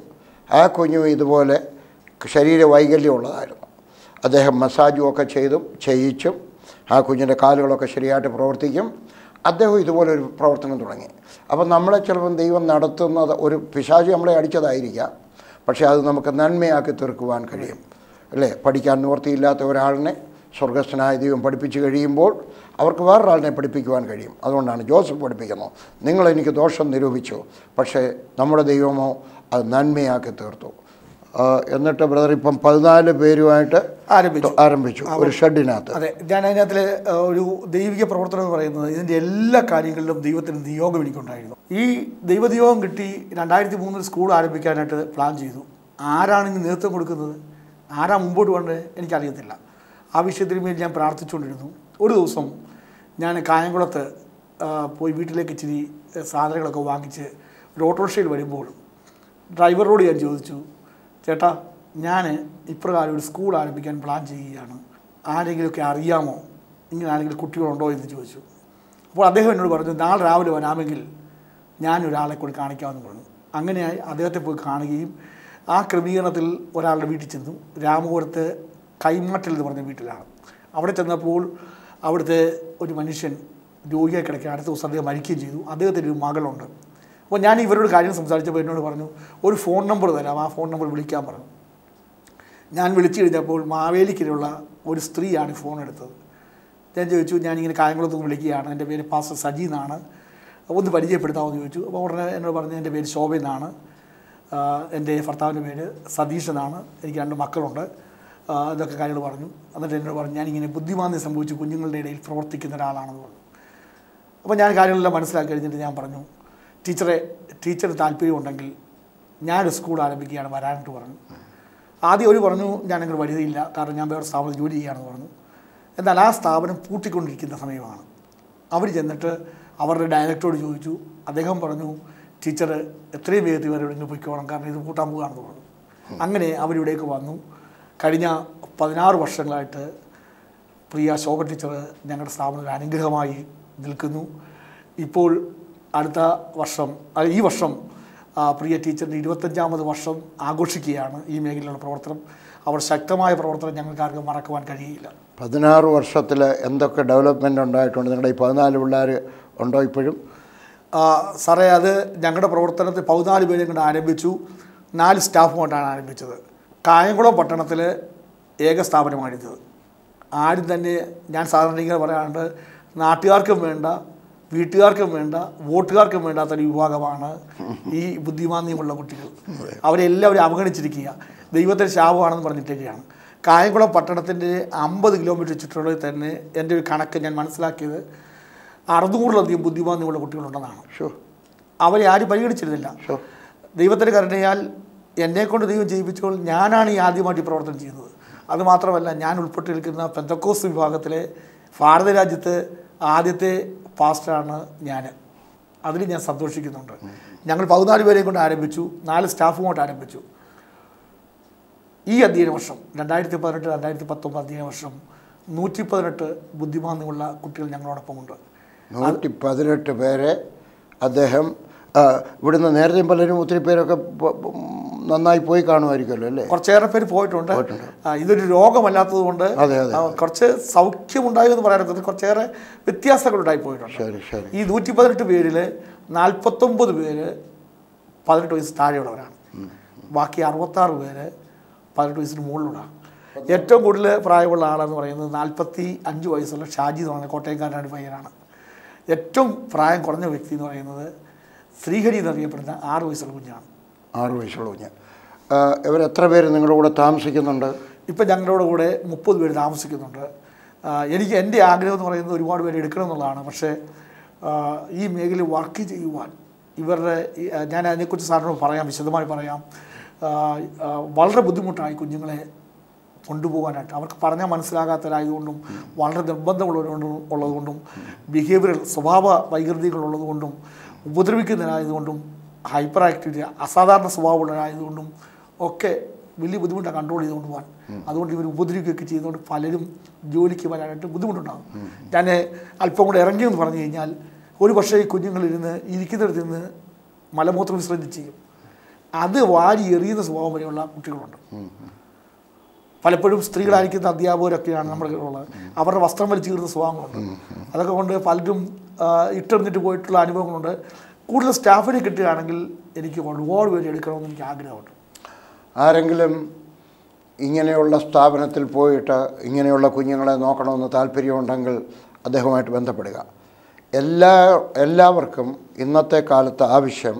ആ കുഞ്ഞും ഇതുപോലെ ശരീര വൈകല്യമുള്ളതായിരുന്നു അദ്ദേഹം മസാജും ഒക്കെ ചെയ്തും ചെയ്യിച്ചും ആ കുഞ്ഞിൻ്റെ കാലുകളൊക്കെ ശരിയായിട്ട് പ്രവർത്തിക്കും അദ്ദേഹം ഇതുപോലെ ഒരു പ്രവർത്തനം തുടങ്ങി അപ്പം നമ്മളെ ചിലപ്പം ദൈവം നടത്തുന്നത് ഒരു പിശാചി നമ്മളെ അടിച്ചതായിരിക്കാം പക്ഷേ അത് നമുക്ക് നന്മയാക്കി തീർക്കുവാൻ കഴിയും അല്ലേ പഠിക്കാൻ നിവർത്തിയില്ലാത്ത ഒരാളിനെ സ്വർഗസ്ഥനായ ദൈവം പഠിപ്പിച്ച് കഴിയുമ്പോൾ അവർക്ക് വേറൊരാളിനെ പഠിപ്പിക്കുവാൻ കഴിയും അതുകൊണ്ടാണ് ജോസഫ് പഠിപ്പിക്കുന്നത് നിങ്ങൾ എനിക്ക് ദോഷം നിരൂപിച്ചു പക്ഷേ നമ്മുടെ ദൈവമോ അത് നന്മയാക്കി തീർത്തു ആ, എന്നിട്ട് ബ്രദർ ഇപ്പം പതിനാല് പേരുമായിട്ട് ആരംഭിച്ചു ആരംഭിച്ചു ഒരു ഷെഡിനകത്ത് അതെ ഞാൻ അതിനകത്തിലെ ഏഹ്, ഒരു ദൈവിക പ്രവർത്തനം എന്ന് പറയുന്നത് ഇതിൻ്റെ എല്ലാ കാര്യങ്ങളിലും ദൈവത്തിന് നിയോഗം എനിക്കുണ്ടായിരുന്നു ഈ ദൈവനിയോഗം കിട്ടി രണ്ടായിരത്തി മൂന്നിൽ സ്കൂൾ ആരംഭിക്കാനായിട്ട് പ്ലാൻ ചെയ്തു ആരാണ് ഇനി നേതൃത്വം കൊടുക്കുന്നത് ആരാ മുമ്പോട്ട് വേണ്ടത് എനിക്കറിയത്തില്ല ആ വിഷയത്തിന് മേൽ ഞാൻ പ്രാർത്ഥിച്ചുകൊണ്ടിരുന്നു ഒരു ദിവസം ഞാൻ കായംകുളത്ത് ആ, പോയി വീട്ടിലേക്ക് ഇച്ചിരി ഏഹ്, സാധനങ്ങളൊക്കെ വാങ്ങിച്ച് ഒരു ഓട്ടോറിക്ഷയിൽ വരുമ്പോൾ ഡ്രൈവറോട് ഞാൻ ചോദിച്ചു ചേട്ടാ ഞാൻ ഇപ്രകാരം ഒരു സ്കൂൾ ആരംഭിക്കാൻ പ്ലാൻ ചെയ്യുകയാണ് ആരെങ്കിലുമൊക്കെ അറിയാമോ ഇങ്ങനെ ആരെങ്കിലും കുട്ടികളുണ്ടോ എന്ന് ചോദിച്ചു അപ്പോൾ അദ്ദേഹം എന്നോട് പറഞ്ഞു നാളെ രാവിലെ വരാമെങ്കിൽ ഞാൻ ഒരാളെ കൂടി കാണിക്കാമെന്ന് പറഞ്ഞു അങ്ങനെയായി അദ്ദേഹത്തെ പോയി കാണുകയും ആ ക്രമീകരണത്തിൽ ഒരാളുടെ വീട്ടിൽ ചെന്നു രാമപുരത്ത് കൈമാറ്റൽ എന്ന് പറഞ്ഞ വീട്ടിലാണ് അവിടെ ചെന്നപ്പോൾ അവിടുത്തെ ഒരു മനുഷ്യൻ രോഗിയായി കിടക്കുക അടുത്ത ദിവസം അദ്ദേഹം മരിക്കുകയും ചെയ്തു അദ്ദേഹത്തിന് ഒരു മകളുണ്ട് അപ്പോൾ ഞാൻ ഇവരോട് കാര്യം സംസാരിച്ചപ്പോൾ എന്നോട് പറഞ്ഞു ഒരു ഫോൺ നമ്പർ തരാം ആ ഫോൺ നമ്പർ വിളിക്കാൻ പറഞ്ഞു ഞാൻ വിളിച്ചു കഴിഞ്ഞപ്പോൾ മാവേലിക്കലുള്ള ഒരു സ്ത്രീയാണ് ഈ ഫോൺ എടുത്തത് ഞാൻ ചോദിച്ചു ഞാനിങ്ങനെ കായംകുളത്ത് നിന്ന് വിളിക്കുകയാണ് എൻ്റെ പേര് പാസ്റ്റർ സജി എന്നാണ് ഒന്ന് പരിചയപ്പെടുത്താമെന്ന് ചോദിച്ചു അപ്പോൾ ഉടനെ എന്നോട് പറഞ്ഞു എൻ്റെ പേര് ശോഭ എന്നാണ് ആ, എൻ്റെ ഭർത്താവിൻ്റെ പേര് സതീഷ് എന്നാണ് എനിക്ക് രണ്ട് മക്കളുണ്ട് ആ, ഇതൊക്കെ കാര്യങ്ങൾ പറഞ്ഞു എന്നിട്ട് എന്നോട് പറഞ്ഞു ഞാനിങ്ങനെ ബുദ്ധിമാന്യം സംഭവിച്ചു കുഞ്ഞുങ്ങളുടെ ഇടയിൽ പ്രവർത്തിക്കുന്ന ഒരാളാണെന്ന് പറഞ്ഞു അപ്പോൾ ഞാൻ കാര്യങ്ങളെല്ലാം മനസ്സിലാക്കി കഴിഞ്ഞിട്ട് ഞാൻ പറഞ്ഞു ടീച്ചറെ ടീച്ചറിന് താല്പര്യമുണ്ടെങ്കിൽ ഞാനൊരു സ്കൂൾ ആരംഭിക്കുകയാണ് വരാനായിട്ട് പറഞ്ഞു ആദ്യം ഒരു പറഞ്ഞു ഞാനങ്ങനെ വരികയില്ല കാരണം ഞാൻ വേറെ സ്ഥാപനത്തിൽ ജോലി ചെയ്യുകയാണെന്ന് പറഞ്ഞു എന്നാൽ ആ സ്ഥാപനം പൂട്ടിക്കൊണ്ടിരിക്കുന്ന സമയമാണ് അവർ ചെന്നിട്ട് അവരുടെ ഡയറക്ടറോട് ചോദിച്ചു അദ്ദേഹം പറഞ്ഞു ടീച്ചർ എത്രയും വേഗത്തിൽ വരെ ഇവിടെ പൊയ്ക്കോണം കാരണം ഇത് പൂട്ടാൻ പോകുകയാണെന്ന് പറഞ്ഞു അങ്ങനെ അവരിവിടേക്ക് വന്നു കഴിഞ്ഞ പതിനാറ് വർഷങ്ങളായിട്ട് പ്രിയ ശോഭ ടീച്ചർ ഞങ്ങളുടെ സ്ഥാപനത്തിൽ അനുഗ്രഹമായി നിൽക്കുന്നു ഇപ്പോൾ അടുത്ത വർഷം അല്ല, ഈ വർഷം ആ, പ്രിയ ടീച്ചറിൻ്റെ ഇരുപത്തഞ്ചാമത് വർഷം ആഘോഷിക്കുകയാണ് ഈ മേഖലയിലുള്ള പ്രവർത്തനം അവർ ശക്തമായ പ്രവർത്തനം ഞങ്ങൾക്കാർക്കും മറക്കുവാൻ കഴിയില്ല പതിനാറ് വർഷത്തിൽ എന്തൊക്കെ ഡെവലപ്മെൻ്റ് ഉണ്ടായിട്ടുണ്ട് നിങ്ങളുടെ ഈ പതിനാല് പിള്ളേർ ഉണ്ടോ ഇപ്പോഴും ആ, സാറേ അത് ഞങ്ങളുടെ പ്രവർത്തനത്തിൽ പതിനാല് പേരെ കൊണ്ട് ആരംഭിച്ചു നാല് സ്റ്റാഫുമായിട്ടാണ് ആരംഭിച്ചത് കായംകുളം പട്ടണത്തിൽ ഏക സ്ഥാപനമാണിത് ആരും തന്നെ ഞാൻ സാധാരണ ഇങ്ങനെ പറയാറുണ്ട് നാട്ടുകാർക്കും വേണ്ട വീട്ടുകാർക്കും വേണ്ട വോട്ടുകാർക്കും വേണ്ടാത്തൊരു വിഭാഗമാണ് ഈ ബുദ്ധിമാന്യമുള്ള കുട്ടികൾ അവരെല്ലാവരും അവഗണിച്ചിരിക്കുക ദൈവത്തിൻ്റെ ശാപമാണെന്ന് പറഞ്ഞിട്ടൊക്കെയാണ് കായംകുളം പട്ടണത്തിൻ്റെ അമ്പത് കിലോമീറ്റർ ചുറ്റളവിൽ തന്നെ എൻ്റെ ഒരു കണക്ക് ഞാൻ മനസ്സിലാക്കിയത് അറുന്നൂറിലധികം ബുദ്ധിമാന്യമുള്ള കുട്ടികളുണ്ടെന്നാണ് ഷോ അവരെ ആരും പരിഗണിച്ചിരുന്നില്ല ഷോ ദൈവത്തിൻ്റെ കരുണയാൽ എന്നെ കൊണ്ട് ദൈവം ചെയ്യിപ്പിച്ചപ്പോൾ ഞാനാണ് ഈ ആദ്യമായിട്ട് ഈ പ്രവർത്തനം ചെയ്യുന്നത് അത് മാത്രമല്ല ഞാൻ ഉൾപ്പെട്ട് നിൽക്കുന്ന പെന്തക്കോസ് വിഭാഗത്തിലെ ഭാരത രാജ്യത്ത് ആദ്യത്തെ പാസ്റ്ററാണ് ഞാൻ അതിൽ ഞാൻ സന്തോഷിക്കുന്നുണ്ട് ഞങ്ങൾ പതിനാല് പേരെയും കൊണ്ട് ആരംഭിച്ചു നാല് സ്റ്റാഫുമായിട്ട് ആരംഭിച്ചു ഈ അധ്യയന വർഷം രണ്ടായിരത്തി പതിനെട്ട് രണ്ടായിരത്തി പത്തൊമ്പത് അധ്യയന വർഷം നൂറ്റി പതിനെട്ട് ബുദ്ധിമാന്യമുള്ള കുട്ടികൾ ഞങ്ങളോടൊപ്പമുണ്ട് നൂറ്റി പതിനെട്ട് പേരെ അദ്ദേഹം ആ, ഇവിടുന്ന് നേരത്തെ പലരും ഒത്തിരി പേരൊക്കെ പോ- നന്നായി പോയി കാണുമായിരിക്കുമല്ലോ അല്ലേ കുറച്ചേറെ പേര് പോയിട്ടുണ്ട് ആ, ഇതൊരു രോഗമല്ലാത്തത് കൊണ്ട് അതെ, അതെ, കുറച്ച് സൗഖ്യമുണ്ടായി എന്ന് പറയാനൊക്കെ കുറച്ചേറെ വ്യത്യാസങ്ങളുണ്ടായി പോയിട്ടുണ്ട് ശരി ശരി ഈ നൂറ്റി പതിനെട്ട് പേരിൽ നാൽപ്പത്തൊമ്പത് പേര് പതിനെട്ട് വയസ്സ് താഴെയുള്ളവരാണ് ബാക്കി അറുപത്താറ് പേര് പതിനെട്ട് വയസ്സിന് മുകളിലുള്ളതാണ് ഏറ്റവും കൂടുതൽ പ്രായമുള്ള ആളെന്ന് പറയുന്നത് നാൽപ്പത്തി അഞ്ച് വയസ്സുള്ള ഷാജി എന്ന് പറയുന്ന കോട്ടയംകാരനാണ് പയ്യനാണ് ഏറ്റവും പ്രായം കുറഞ്ഞ വ്യക്തി എന്ന് പറയുന്നത് ശ്രീഹരി എന്നറിയപ്പെടുന്ന ആറ് വയസ്സുള്ള കുഞ്ഞാണ് ആറ് വയസ്സുള്ള കുഞ്ഞ് ആ, ഇവരെത്ര പേര് നിങ്ങളുടെ കൂടെ താമസിക്കുന്നുണ്ട് ഇപ്പം ഞങ്ങളുടെ കൂടെ മുപ്പത് പേര് താമസിക്കുന്നുണ്ട് ആ, എനിക്ക് എൻ്റെ ആഗ്രഹം എന്ന് പറയുന്നത് ഒരുപാട് പേര് എടുക്കണം എന്നുള്ളതാണ് പക്ഷേ ആ, ഈ മേഖലയിൽ വർക്ക് ചെയ്യുവാൻ ഇവരുടെ ഈ- ആ, ഞാൻ അതിനെക്കുറിച്ച് സാറിനോട് പറയാം വിശദമായി പറയാം ആ, ആ, വളരെ ബുദ്ധിമുട്ടായി കുഞ്ഞുങ്ങളെ കൊണ്ടുപോകാനായിട്ട് അവർക്ക് പറഞ്ഞാൽ മനസ്സിലാകാത്തവരായതുകൊണ്ടും വളരെ നിർബന്ധമുള്ളവരുകൊണ്ടും ഉള്ളതുകൊണ്ടും ബിഹേവിയറൽ സ്വഭാവ വൈകൃതികളുള്ളതുകൊണ്ടും ഉപദ്രവിക്കുന്നവരായതുകൊണ്ടും ഹൈപ്പർ ആക്ടിവിറ്റി അസാധാരണ സ്വഭാവമുള്ളവരായതുകൊണ്ടും ഒക്കെ വലിയ ബുദ്ധിമുട്ടാണ് കൺട്രോൾ ചെയ്തുകൊണ്ട് പോകാൻ അതുകൊണ്ട് ഇവർ ഉപദ്രവിക്കുകയൊക്കെ ചെയ്തുകൊണ്ട് പലരും ജോലിക്ക് വരാനായിട്ട് ബുദ്ധിമുട്ടുണ്ടാകും ഞാൻ അല്പം കൂടെ ഇറങ്ങിയെന്ന് പറഞ്ഞു കഴിഞ്ഞാൽ ഒരു പക്ഷേ ഈ കുഞ്ഞുങ്ങളിരുന്ന് ഇരിക്കുന്നിടത്ത് നിന്ന് മലമൂത്ര വിസർജനം ചെയ്യും അത് വാരി എറിയുന്ന സ്വഭാവം വരെയുള്ള കുട്ടികളുണ്ട് പലപ്പോഴും സ്ത്രീകളായിരിക്കുന്ന അധ്യാപകരൊക്കെയാണ് നമ്മുടെ ഉള്ളത് അവരുടെ വസ്ത്രം വലിച്ചു കീറുന്ന സ്വഭാവങ്ങളുണ്ട് അതൊക്കെ കൊണ്ട് പലരും ആ, ഇട്ടെറിഞ്ഞിട്ട് പോയിട്ടുള്ള അനുഭവങ്ങളുണ്ട് കൂടുതൽ സ്റ്റാഫിനെ കിട്ടുകയാണെങ്കിൽ എനിക്ക് ഒരുപാട് പേര് എടുക്കണമെന്ന് എനിക്ക് ആഗ്രഹമുണ്ട് ആരെങ്കിലും ഇങ്ങനെയുള്ള സ്ഥാപനത്തിൽ പോയിട്ട് ഇങ്ങനെയുള്ള കുഞ്ഞുങ്ങളെ നോക്കണമെന്ന് താല്പര്യമുണ്ടെങ്കിൽ അദ്ദേഹവുമായിട്ട് ബന്ധപ്പെടുക എല്ലാ എല്ലാവർക്കും ഇന്നത്തെ കാലത്ത് ആവശ്യം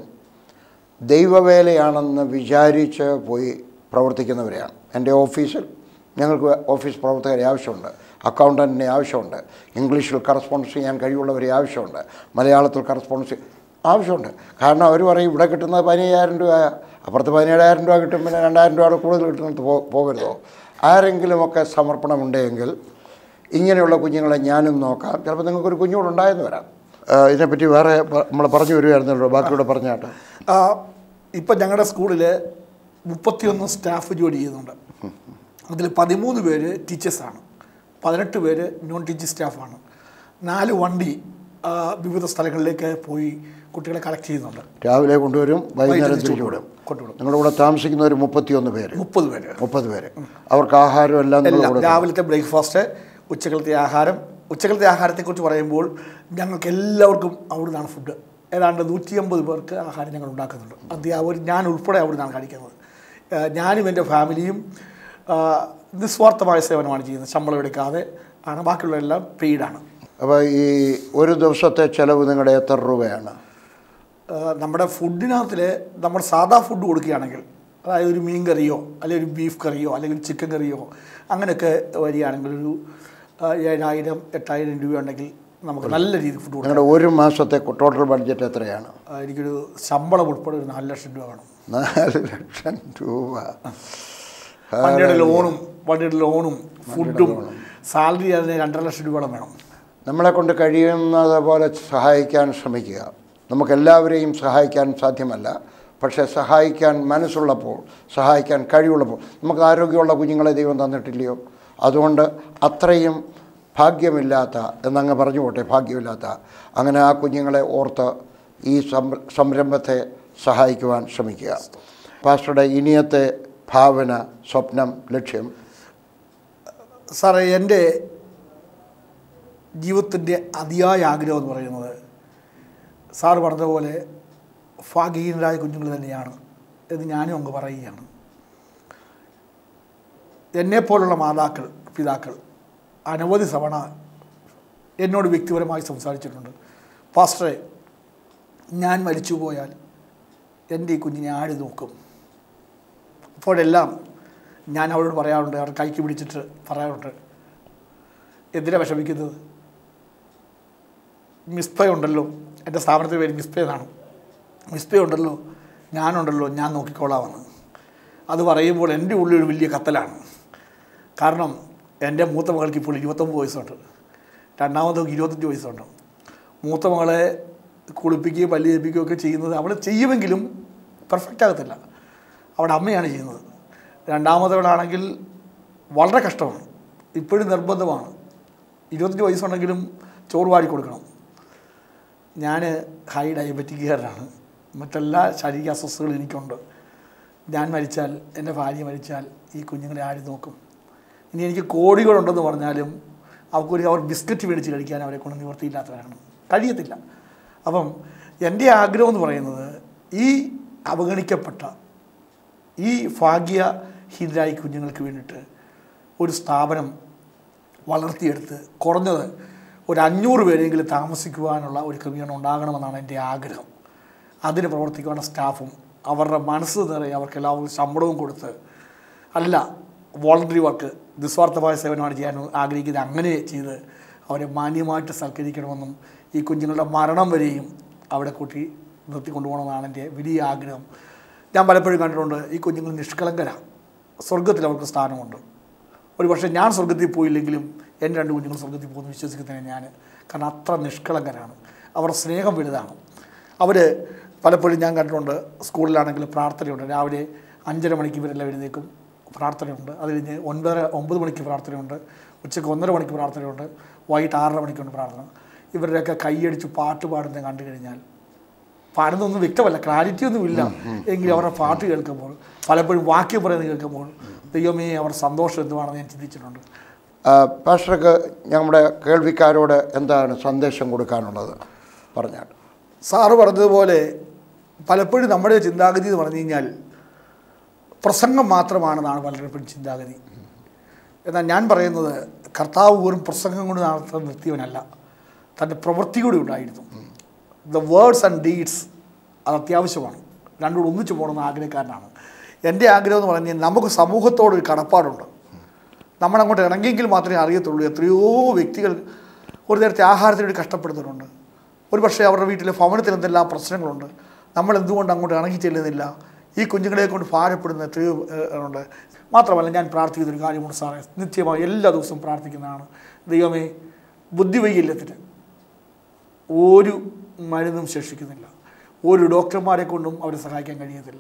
ദൈവവേലയാണെന്ന് വിചാരിച്ച് പോയി പ്രവർത്തിക്കുന്നവരെയാണ് എൻ്റെ ഓഫീസിൽ ഞങ്ങൾക്ക് ഓഫീസ് പ്രവർത്തകരെ ആവശ്യമുണ്ട് അക്കൗണ്ടൻറ്റിനെ ആവശ്യമുണ്ട് ഇംഗ്ലീഷിൽ കറസ്പോണ്ടൻസ് ചെയ്യാൻ കഴിവുള്ളവരെ ആവശ്യമുണ്ട് മലയാളത്തിൽ കറസ്പോണ്ടൻസ് ആവശ്യമുണ്ട് കാരണം അവർ പറയും ഇവിടെ കിട്ടുന്നത് പതിനയ്യായിരം രൂപ അപ്പുറത്ത് പതിനേഴായിരം രൂപ കിട്ടും പിന്നെ രണ്ടായിരം രൂപയുടെ കൂടുതൽ കിട്ടുന്നത് പോ പോകരുതോ ആരെങ്കിലുമൊക്കെ സമർപ്പണമുണ്ടെങ്കിൽ ഇങ്ങനെയുള്ള കുഞ്ഞുങ്ങളെ ഞാനും നോക്കാം ചിലപ്പോൾ നിങ്ങൾക്കൊരു കുഞ്ഞുകൂടെ ഉണ്ടായെന്ന് വരാം ആ, ഇതിനെപ്പറ്റി വേറെ നമ്മൾ പറഞ്ഞു വരുമായിരുന്നല്ലോ ബാക്കിയൂടെ പറഞ്ഞാട്ടെ ആ, ഇപ്പം ഞങ്ങളുടെ സ്കൂളിൽ മുപ്പത്തിയൊന്ന് സ്റ്റാഫ് ജോലി ചെയ്യുന്നുണ്ട് അതിൽ പതിമൂന്ന് പേര് ടീച്ചേഴ്സാണ് പതിനെട്ട് പേര് നോൺ ടീച്ചിങ് സ്റ്റാഫാണ് നാല് വണ്ടി ആ, വിവിധ സ്ഥലങ്ങളിലേക്ക് പോയി കുട്ടികളെ കളക്ട് ചെയ്യുന്നുണ്ട് രാവിലെ കൊണ്ടുവരും വൈകുന്നേരം തിരിച്ചു വിടും കൊണ്ടുവിടും നിങ്ങളുടെ കൂടെ താമസിക്കുന്ന ഒരു മുപ്പത്തിയൊന്ന് പേര് മുപ്പത് പേര് മുപ്പത് പേര് അവർക്ക് ആഹാരം എല്ലാം നിങ്ങൾ എല്ലാം കൊടുക്കും രാവിലത്തെ ബ്രേക്ക്ഫാസ്റ്റ് ഉച്ചക്കലത്തെ ആഹാരം ഉച്ചക്കലത്തെ ആഹാരത്തെക്കുറിച്ച് പറയുമ്പോൾ ഞങ്ങൾക്ക് എല്ലാവർക്കും അവിടുന്നാണ് ഫുഡ് ഏതാണ്ട് നൂറ്റി അമ്പത് പേർക്ക് ആഹാരം ഞങ്ങൾ ഉണ്ടാക്കുന്നുണ്ട് അധ്യാപകർ ഞാൻ ഉൾപ്പെടെ അവിടുന്നാണ് കഴിക്കുന്നത് ഏഹ് ഞാനും എൻ്റെ ഫാമിലിയും ആ, നിസ്വാർത്ഥമായ സേവനമാണ് ചെയ്യുന്നത് ശമ്പളം എടുക്കാതെ ആണ് ബാക്കിയുള്ളതെല്ലാം പെയ്ഡാണ് അപ്പോൾ ഈ ഒരു ദിവസത്തെ ചിലവ് നിങ്ങളുടെ എത്ര രൂപയാണ് നമ്മുടെ ഫുഡിനകത്തിൽ നമ്മൾ സാധാ ഫുഡ് കൊടുക്കുകയാണെങ്കിൽ അതായത് ഒരു മീൻ കറിയോ അല്ലെങ്കിൽ ഒരു ബീഫ് കറിയോ അല്ലെങ്കിൽ ചിക്കൻ കറിയോ അങ്ങനെയൊക്കെ വരികയാണെങ്കിൽ ഒരു ആ, ഏഴായിരം എട്ടായിരം രൂപ ഉണ്ടെങ്കിൽ നമുക്ക് നല്ല രീതിയിൽ ഫുഡ് കൊടുക്കാം നിങ്ങളുടെ ഒരു മാസത്തെ ടോട്ടൽ ബഡ്ജറ്റ് എത്രയാണ് ആ, എനിക്കൊരു ശമ്പളം ഉൾപ്പെടെ ഒരു നാല് ലക്ഷം രൂപ വേണം നാല് ലക്ഷം രൂപ വണ്ടിയുടെ ലോണും വണ്ടിയുടെ ലോണും ഫുഡും സാലറി അതിന് രണ്ടര ലക്ഷം രൂപയോളം വേണം നമ്മളെ കൊണ്ട് കഴിയുന്നത് പോലെ സഹായിക്കാൻ ശ്രമിക്കുക നമുക്കെല്ലാവരെയും സഹായിക്കാൻ സാധ്യമല്ല പക്ഷേ സഹായിക്കാൻ മനസ്സുള്ളപ്പോൾ സഹായിക്കാൻ കഴിവുള്ളപ്പോൾ നമുക്ക് ആരോഗ്യമുള്ള കുഞ്ഞുങ്ങളെ ദൈവം തന്നിട്ടില്ലയോ അതുകൊണ്ട് അത്രയും ഭാഗ്യമില്ലാത്ത എന്നങ്ങ് പറഞ്ഞു പോട്ടെ ഭാഗ്യമില്ലാത്ത അങ്ങനെ ആ കുഞ്ഞുങ്ങളെ ഓർത്ത് ഈ സം- സംരംഭത്തെ സഹായിക്കുവാൻ ശ്രമിക്കുക പാസ്റ്ററുടെ ഇനിയത്തെ ഭാവന സ്വപ്നം ലക്ഷ്യം സാറേ എൻ്റെ ജീവിതത്തിൻ്റെ അതിയായ ആഗ്രഹം എന്ന് പറയുന്നത് സാർ പറഞ്ഞതുപോലെ ഭാഗ്യഹീനരായ കുഞ്ഞുങ്ങൾ തന്നെയാണ് എന്ന് ഞാനും അങ്ങ് പറയുകയാണ് എന്നെപ്പോലുള്ള മാതാക്കൾ പിതാക്കൾ അനവധി തവണ എന്നോട് വ്യക്തിപരമായി സംസാരിച്ചിട്ടുണ്ട് പാസ്റ്ററെ ഞാൻ മരിച്ചു പോയാൽ എൻ്റെ ഈ കുഞ്ഞിനെ ആര് നോക്കും അപ്പോഴെല്ലാം ഞാൻ അവരോട് പറയാറുണ്ട് അവർ കൈക്ക് പിടിച്ചിട്ട് പറയാറുണ്ട് എന്തിനാ വിഷമിക്കുന്നത് മിസ്പേ ഉണ്ടല്ലോ എൻ്റെ സ്ഥാപനത്തിൻ്റെ പേര് മിസ്പേ എന്നാണ് മിസ്പേ ഉണ്ടല്ലോ ഞാനുണ്ടല്ലോ ഞാൻ നോക്കിക്കോളാമെന്ന് അത് പറയുമ്പോൾ എൻ്റെ ഉള്ളിൽ ഒരു വലിയ കത്തലാണ് കാരണം എൻ്റെ മൂത്ത മകൾക്ക് ഇപ്പോൾ ഇരുപത്തൊമ്പത് വയസ്സുണ്ട് രണ്ടാമത്തെ ഇരുപത്തഞ്ച് വയസ്സുണ്ട് മൂത്ത മകളെ കുളിപ്പിക്കുകയും പല്ലി തേപ്പിക്കുകയും ഒക്കെ ചെയ്യുന്നത് അവൾ ചെയ്യുമെങ്കിലും പെർഫെക്റ്റ് ആകത്തില്ല അവിടെ അമ്മയാണ് ചെയ്യുന്നത് രണ്ടാമതവളാണെങ്കിൽ വളരെ കഷ്ടമാണ് ഇപ്പോഴും നിർബന്ധമാണ് ഇരുപത്തഞ്ച് വയസ്സുണ്ടെങ്കിലും ചോറ് വാരി കൊടുക്കണം ഞാൻ ഹൈ ഡയബറ്റിക്കാരനാണ് മറ്റെല്ലാ ശാരീരിക അസ്വസ്ഥതകളും എനിക്കുണ്ട് ഞാൻ മരിച്ചാൽ എൻ്റെ ഭാര്യ മരിച്ചാൽ ഈ കുഞ്ഞുങ്ങളെ ആര് നോക്കും ഇനി എനിക്ക് കോടികളുണ്ടെന്ന് പറഞ്ഞാലും അവർക്കൊരു അവർ ബിസ്ക്കറ്റ് മേടിച്ച് കഴിക്കാൻ അവരെ കൊണ്ട് നിവർത്തിയില്ലാത്തവരാണ് കഴിയത്തില്ല അപ്പം എൻ്റെ ആഗ്രഹം എന്ന് പറയുന്നത് ഈ അവഗണിക്കപ്പെട്ട ഈ ഭാഗ്യഹീനരായ കുഞ്ഞുങ്ങൾക്ക് വേണ്ടിയിട്ട് ഒരു സ്ഥാപനം വളർത്തിയെടുത്ത് കുറഞ്ഞത് ഒരു അഞ്ഞൂറ് പേരെങ്കിലും താമസിക്കുവാനുള്ള ഒരു ക്രമീകരണം ഉണ്ടാകണമെന്നാണ് എൻ്റെ ആഗ്രഹം അതിന് പ്രവർത്തിക്കുവാനുള്ള സ്റ്റാഫും അവരുടെ മനസ്സ് നിറയെ അവർക്ക് എല്ലാവർക്കും ശമ്പളവും കൊടുത്ത് അല്ല വോളണ്ടറി വർക്ക് നിസ്വാർത്ഥമായ സേവനമാണ് ചെയ്യാൻ ആഗ്രഹിക്കുന്നത് അങ്ങനെ ചെയ്ത് അവരെ മാന്യമായിട്ട് സൽക്കരിക്കണമെന്നും ഈ കുഞ്ഞുങ്ങളുടെ മരണം വരെയും അവിടെ കൂട്ടി നിർത്തിക്കൊണ്ടുപോകണമെന്നാണ് എൻ്റെ വലിയ ആഗ്രഹം ഞാൻ പലപ്പോഴും കണ്ടിട്ടുണ്ട് ഈ കുഞ്ഞുങ്ങൾ നിഷ്കളങ്കരാണ് സ്വർഗത്തിൽ അവർക്ക് സ്ഥാനമുണ്ട് ഒരു പക്ഷേ ഞാൻ സ്വർഗത്തിൽ പോയില്ലെങ്കിലും എൻ്റെ രണ്ട് കുഞ്ഞുങ്ങൾ സ്വർഗത്തിൽ പോകുന്നു വിശ്വസിക്കുന്നതിന് ഞാൻ കാരണം അത്ര നിഷ്കളങ്കരാണ് അവരുടെ സ്നേഹം വലുതാണ് അവർ പലപ്പോഴും ഞാൻ കണ്ടിട്ടുണ്ട് സ്കൂളിലാണെങ്കിൽ പ്രാർത്ഥനയുണ്ട് രാവിലെ അഞ്ചര മണിക്ക് ഇവരെല്ലാം എഴുന്നേക്കും പ്രാർത്ഥനയുണ്ട് അത് കഴിഞ്ഞ് ഒൻപതര ഒമ്പത് മണിക്ക് പ്രാർത്ഥനയുണ്ട് ഉച്ചയ്ക്ക് ഒന്നര മണിക്ക് പ്രാർത്ഥനയുണ്ട് വൈകിട്ട് ആറര മണിക്കുണ്ട് പ്രാർത്ഥന ഇവരുടെയൊക്കെ കൈയടിച്ച് പാട്ട് പാടുന്നത് കണ്ടു കഴിഞ്ഞാൽ പാടുന്നൊന്നും വ്യക്തമല്ല ക്ലാരിറ്റി ഒന്നും ഇല്ല എങ്കിലും അവരുടെ പാട്ട് കേൾക്കുമ്പോൾ പലപ്പോഴും വാക്യം പറയുന്നത് കേൾക്കുമ്പോൾ ദൈവമേ അവർ സന്തോഷം എന്തുവാണെന്ന് ഞാൻ ചിന്തിച്ചിട്ടുണ്ട് ആ, പാസ്റ്റർക്ക് നമ്മുടെ കേൾവിക്കാരോട് എന്താണ് സന്ദേശം കൊടുക്കാനുള്ളത് പറഞ്ഞാൽ സാറ് പറഞ്ഞതുപോലെ പലപ്പോഴും നമ്മുടെ ചിന്താഗതി എന്ന് പറഞ്ഞു കഴിഞ്ഞാൽ പ്രസംഗം മാത്രമാണെന്നാണ് പലരുടെയും ചിന്താഗതി എന്നാൽ ഞാൻ പറയുന്നത് കർത്താവ് വെറും പ്രസംഗം കൊണ്ട് നടത്താൻ നിർത്തിയവനല്ല തൻ്റെ പ്രവൃത്തി കൂടി ഉണ്ടായിരുന്നു ദ വേർഡ്സ് ആൻഡ് ഡീഡ്സ് അത് അത്യാവശ്യമാണ് രണ്ടുകൂടെ ഒന്നിച്ചു പോകണമെന്ന് ആഗ്രഹക്കാരനാണ് എൻ്റെ ആഗ്രഹം എന്ന് പറഞ്ഞാൽ നമുക്ക് സമൂഹത്തോട് ഒരു കടപ്പാടുണ്ട് നമ്മളങ്ങോട്ട് ഇറങ്ങിയെങ്കിൽ മാത്രമേ അറിയത്തുള്ളൂ എത്രയോ വ്യക്തികൾ ഒരു നേരത്തെ ആഹാരത്തിന് വേണ്ടി കഷ്ടപ്പെടുന്നവരുണ്ട് ഒരു പക്ഷേ അവരുടെ വീട്ടിലെ ഭവനത്തിൽ എന്തെല്ലാം പ്രശ്നങ്ങളുണ്ട് നമ്മൾ എന്തുകൊണ്ട് അങ്ങോട്ട് ഇറങ്ങി ചെല്ലുന്നില്ല ഈ കുഞ്ഞുങ്ങളെ കൊണ്ട് ഭാരപ്പെടുന്ന എത്രയോ ഏഹ്, ഉണ്ട് മാത്രമല്ല ഞാൻ പ്രാർത്ഥിക്കുന്ന ഒരു കാര്യമുണ്ട് സാറേ നിത്യമായി എല്ലാ ദിവസവും പ്രാർത്ഥിക്കുന്നതാണ് ദൈവമേ ബുദ്ധിവൈകല്യത്തിന് ഒരു മരുന്നും ശേഷിക്കുന്നില്ല ഒരു ഡോക്ടർമാരെ കൊണ്ടും അവരെ സഹായിക്കാൻ കഴിയത്തില്ല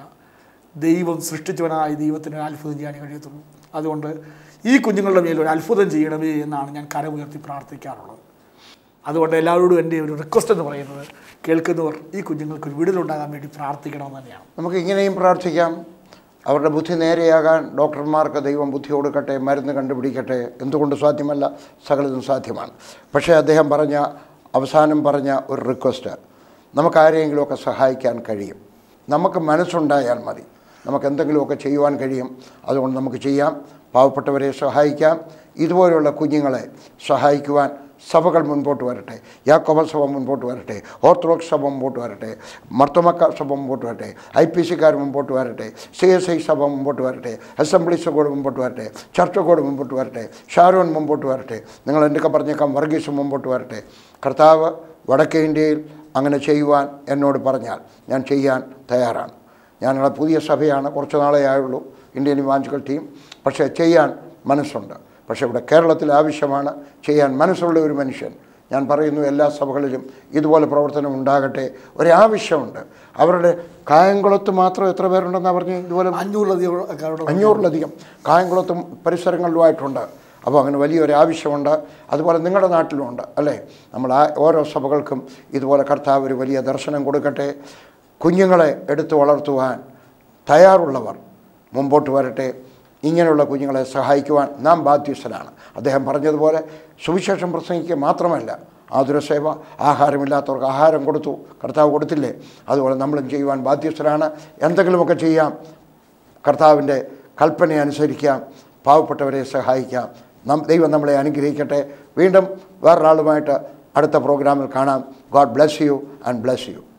ദൈവം സൃഷ്ടിച്ചവനായ ദൈവത്തിന് ഒരു അത്ഭുതം ചെയ്യാൻ കഴിയത്തുള്ളൂ അതുകൊണ്ട് ഈ കുഞ്ഞുങ്ങളുടെ മേൽ ഒരു അത്ഭുതം ചെയ്യണമേ എന്നാണ് ഞാൻ കരമുയർത്തി പ്രാർത്ഥിക്കാറുള്ളത് അതുകൊണ്ട് എല്ലാവരോടും എൻ്റെ ഒരു റിക്വസ്റ്റ് എന്ന് പറയുന്നത് കേൾക്കുന്നവർ ഈ കുഞ്ഞുങ്ങൾക്ക് ഒരു വിടുതലുണ്ടാകാൻ വേണ്ടി പ്രാർത്ഥിക്കണമെന്ന് തന്നെയാണ് നമുക്ക് ഇങ്ങനെയും പ്രാർത്ഥിക്കാം അവരുടെ ബുദ്ധി നേരെയാകാൻ ഡോക്ടർമാർക്ക് ദൈവം ബുദ്ധി കൊടുക്കട്ടെ മരുന്ന് കണ്ടുപിടിക്കട്ടെ എന്തുകൊണ്ട് സാധ്യമല്ല സകലതും സാധ്യമാണ് പക്ഷേ അദ്ദേഹം പറഞ്ഞ അവസാനം പറഞ്ഞ ഒരു റിക്വസ്റ്റ് നമുക്ക് ആരെയെങ്കിലുമൊക്കെ സഹായിക്കാൻ കഴിയും നമുക്ക് മനസ്സുണ്ടായാൽ മതി നമുക്ക് എന്തെങ്കിലുമൊക്കെ ചെയ്യുവാൻ കഴിയും അതുകൊണ്ട് നമുക്ക് ചെയ്യാം പാവപ്പെട്ടവരെ സഹായിക്കാം ഇതുപോലെയുള്ള കുഞ്ഞുങ്ങളെ സഹായിക്കുവാൻ സഭകൾ മുൻപോട്ട് വരട്ടെ യാക്കോബ സഭ മുൻപോട്ട് വരട്ടെ ഓർത്തഡോക്സ് സഭ മുമ്പോട്ട് വരട്ടെ മർത്തമക്ക സഭ മുമ്പോട്ട് വരട്ടെ ഐ പി സിക്കാർ മുമ്പോട്ട് വരട്ടെ സി എസ് ഐ സഭ മുമ്പോട്ട് വരട്ടെ അസംബ്ലീസ് കോഡ് മുമ്പോട്ട് വരട്ടെ ചർച്ച കോഡ് മുമ്പോട്ട് വരട്ടെ ഷാരോൺ മുമ്പോട്ട് വരട്ടെ നിങ്ങൾ എന്തൊക്കെ പറഞ്ഞേക്കാം വർഗീസ് മുമ്പോട്ട് വരട്ടെ കർത്താവ് വടക്കേ ഇന്ത്യയിൽ അങ്ങനെ ചെയ്യുവാൻ എന്നോട് പറഞ്ഞാൽ ഞാൻ ചെയ്യാൻ തയ്യാറാണ് ഞാനുള്ള പുതിയ സഭയാണ് കുറച്ച് നാളേ ആയുള്ളൂ ഇന്ത്യൻ ഇവാഞ്ചിക്കൽ ടീം പക്ഷേ ചെയ്യാൻ മനസ്സുണ്ട് പക്ഷേ ഇവിടെ കേരളത്തിൽ ആവശ്യമാണ് ചെയ്യാൻ മനസ്സുള്ള ഒരു മനുഷ്യൻ ഞാൻ പറയുന്നു എല്ലാ സഭകളിലും ഇതുപോലെ പ്രവർത്തനം ഉണ്ടാകട്ടെ ഒരാവശ്യമുണ്ട് അവരുടെ കായംകുളത്ത് മാത്രം എത്ര പേരുണ്ടെന്നാണ് പറഞ്ഞു ഇതുപോലെ അഞ്ഞൂറിലധികം അഞ്ഞൂറിലധികം കായംകുളത്തും പരിസരങ്ങളിലുമായിട്ടുണ്ട് അപ്പോൾ അങ്ങനെ വലിയൊരു ആവശ്യമുണ്ട് അതുപോലെ നിങ്ങളുടെ നാട്ടിലുമുണ്ട് അല്ലേ നമ്മൾ ആ ഓരോ സഭകൾക്കും ഇതുപോലെ കർത്താവ് ഒരു വലിയ ദർശനം കൊടുക്കട്ടെ കുഞ്ഞുങ്ങളെ എടുത്തു വളർത്തുവാൻ തയ്യാറുള്ളവർ മുമ്പോട്ട് വരട്ടെ ഇങ്ങനെയുള്ള കുഞ്ഞുങ്ങളെ സഹായിക്കുവാൻ നാം ബാധ്യസ്ഥരാണ് അദ്ദേഹം പറഞ്ഞതുപോലെ സുവിശേഷം പ്രസംഗിക്കുക മാത്രമല്ല ആതുരസേവ ആഹാരമില്ലാത്തവർക്ക് ആഹാരം കൊടുത്തു കർത്താവ് കൊടുത്തില്ലേ അതുപോലെ നമ്മളും ചെയ്യുവാൻ ബാധ്യസ്ഥരാണ് എന്തെങ്കിലുമൊക്കെ ചെയ്യാം കർത്താവിൻ്റെ കൽപ്പന അനുസരിക്കാം പാവപ്പെട്ടവരെ സഹായിക്കാം നം ദൈവം നമ്മളെ അനുഗ്രഹിക്കട്ടെ വീണ്ടും വേറൊരാളുമായിട്ട് അടുത്ത പ്രോഗ്രാമിൽ കാണാം God bless you and bless U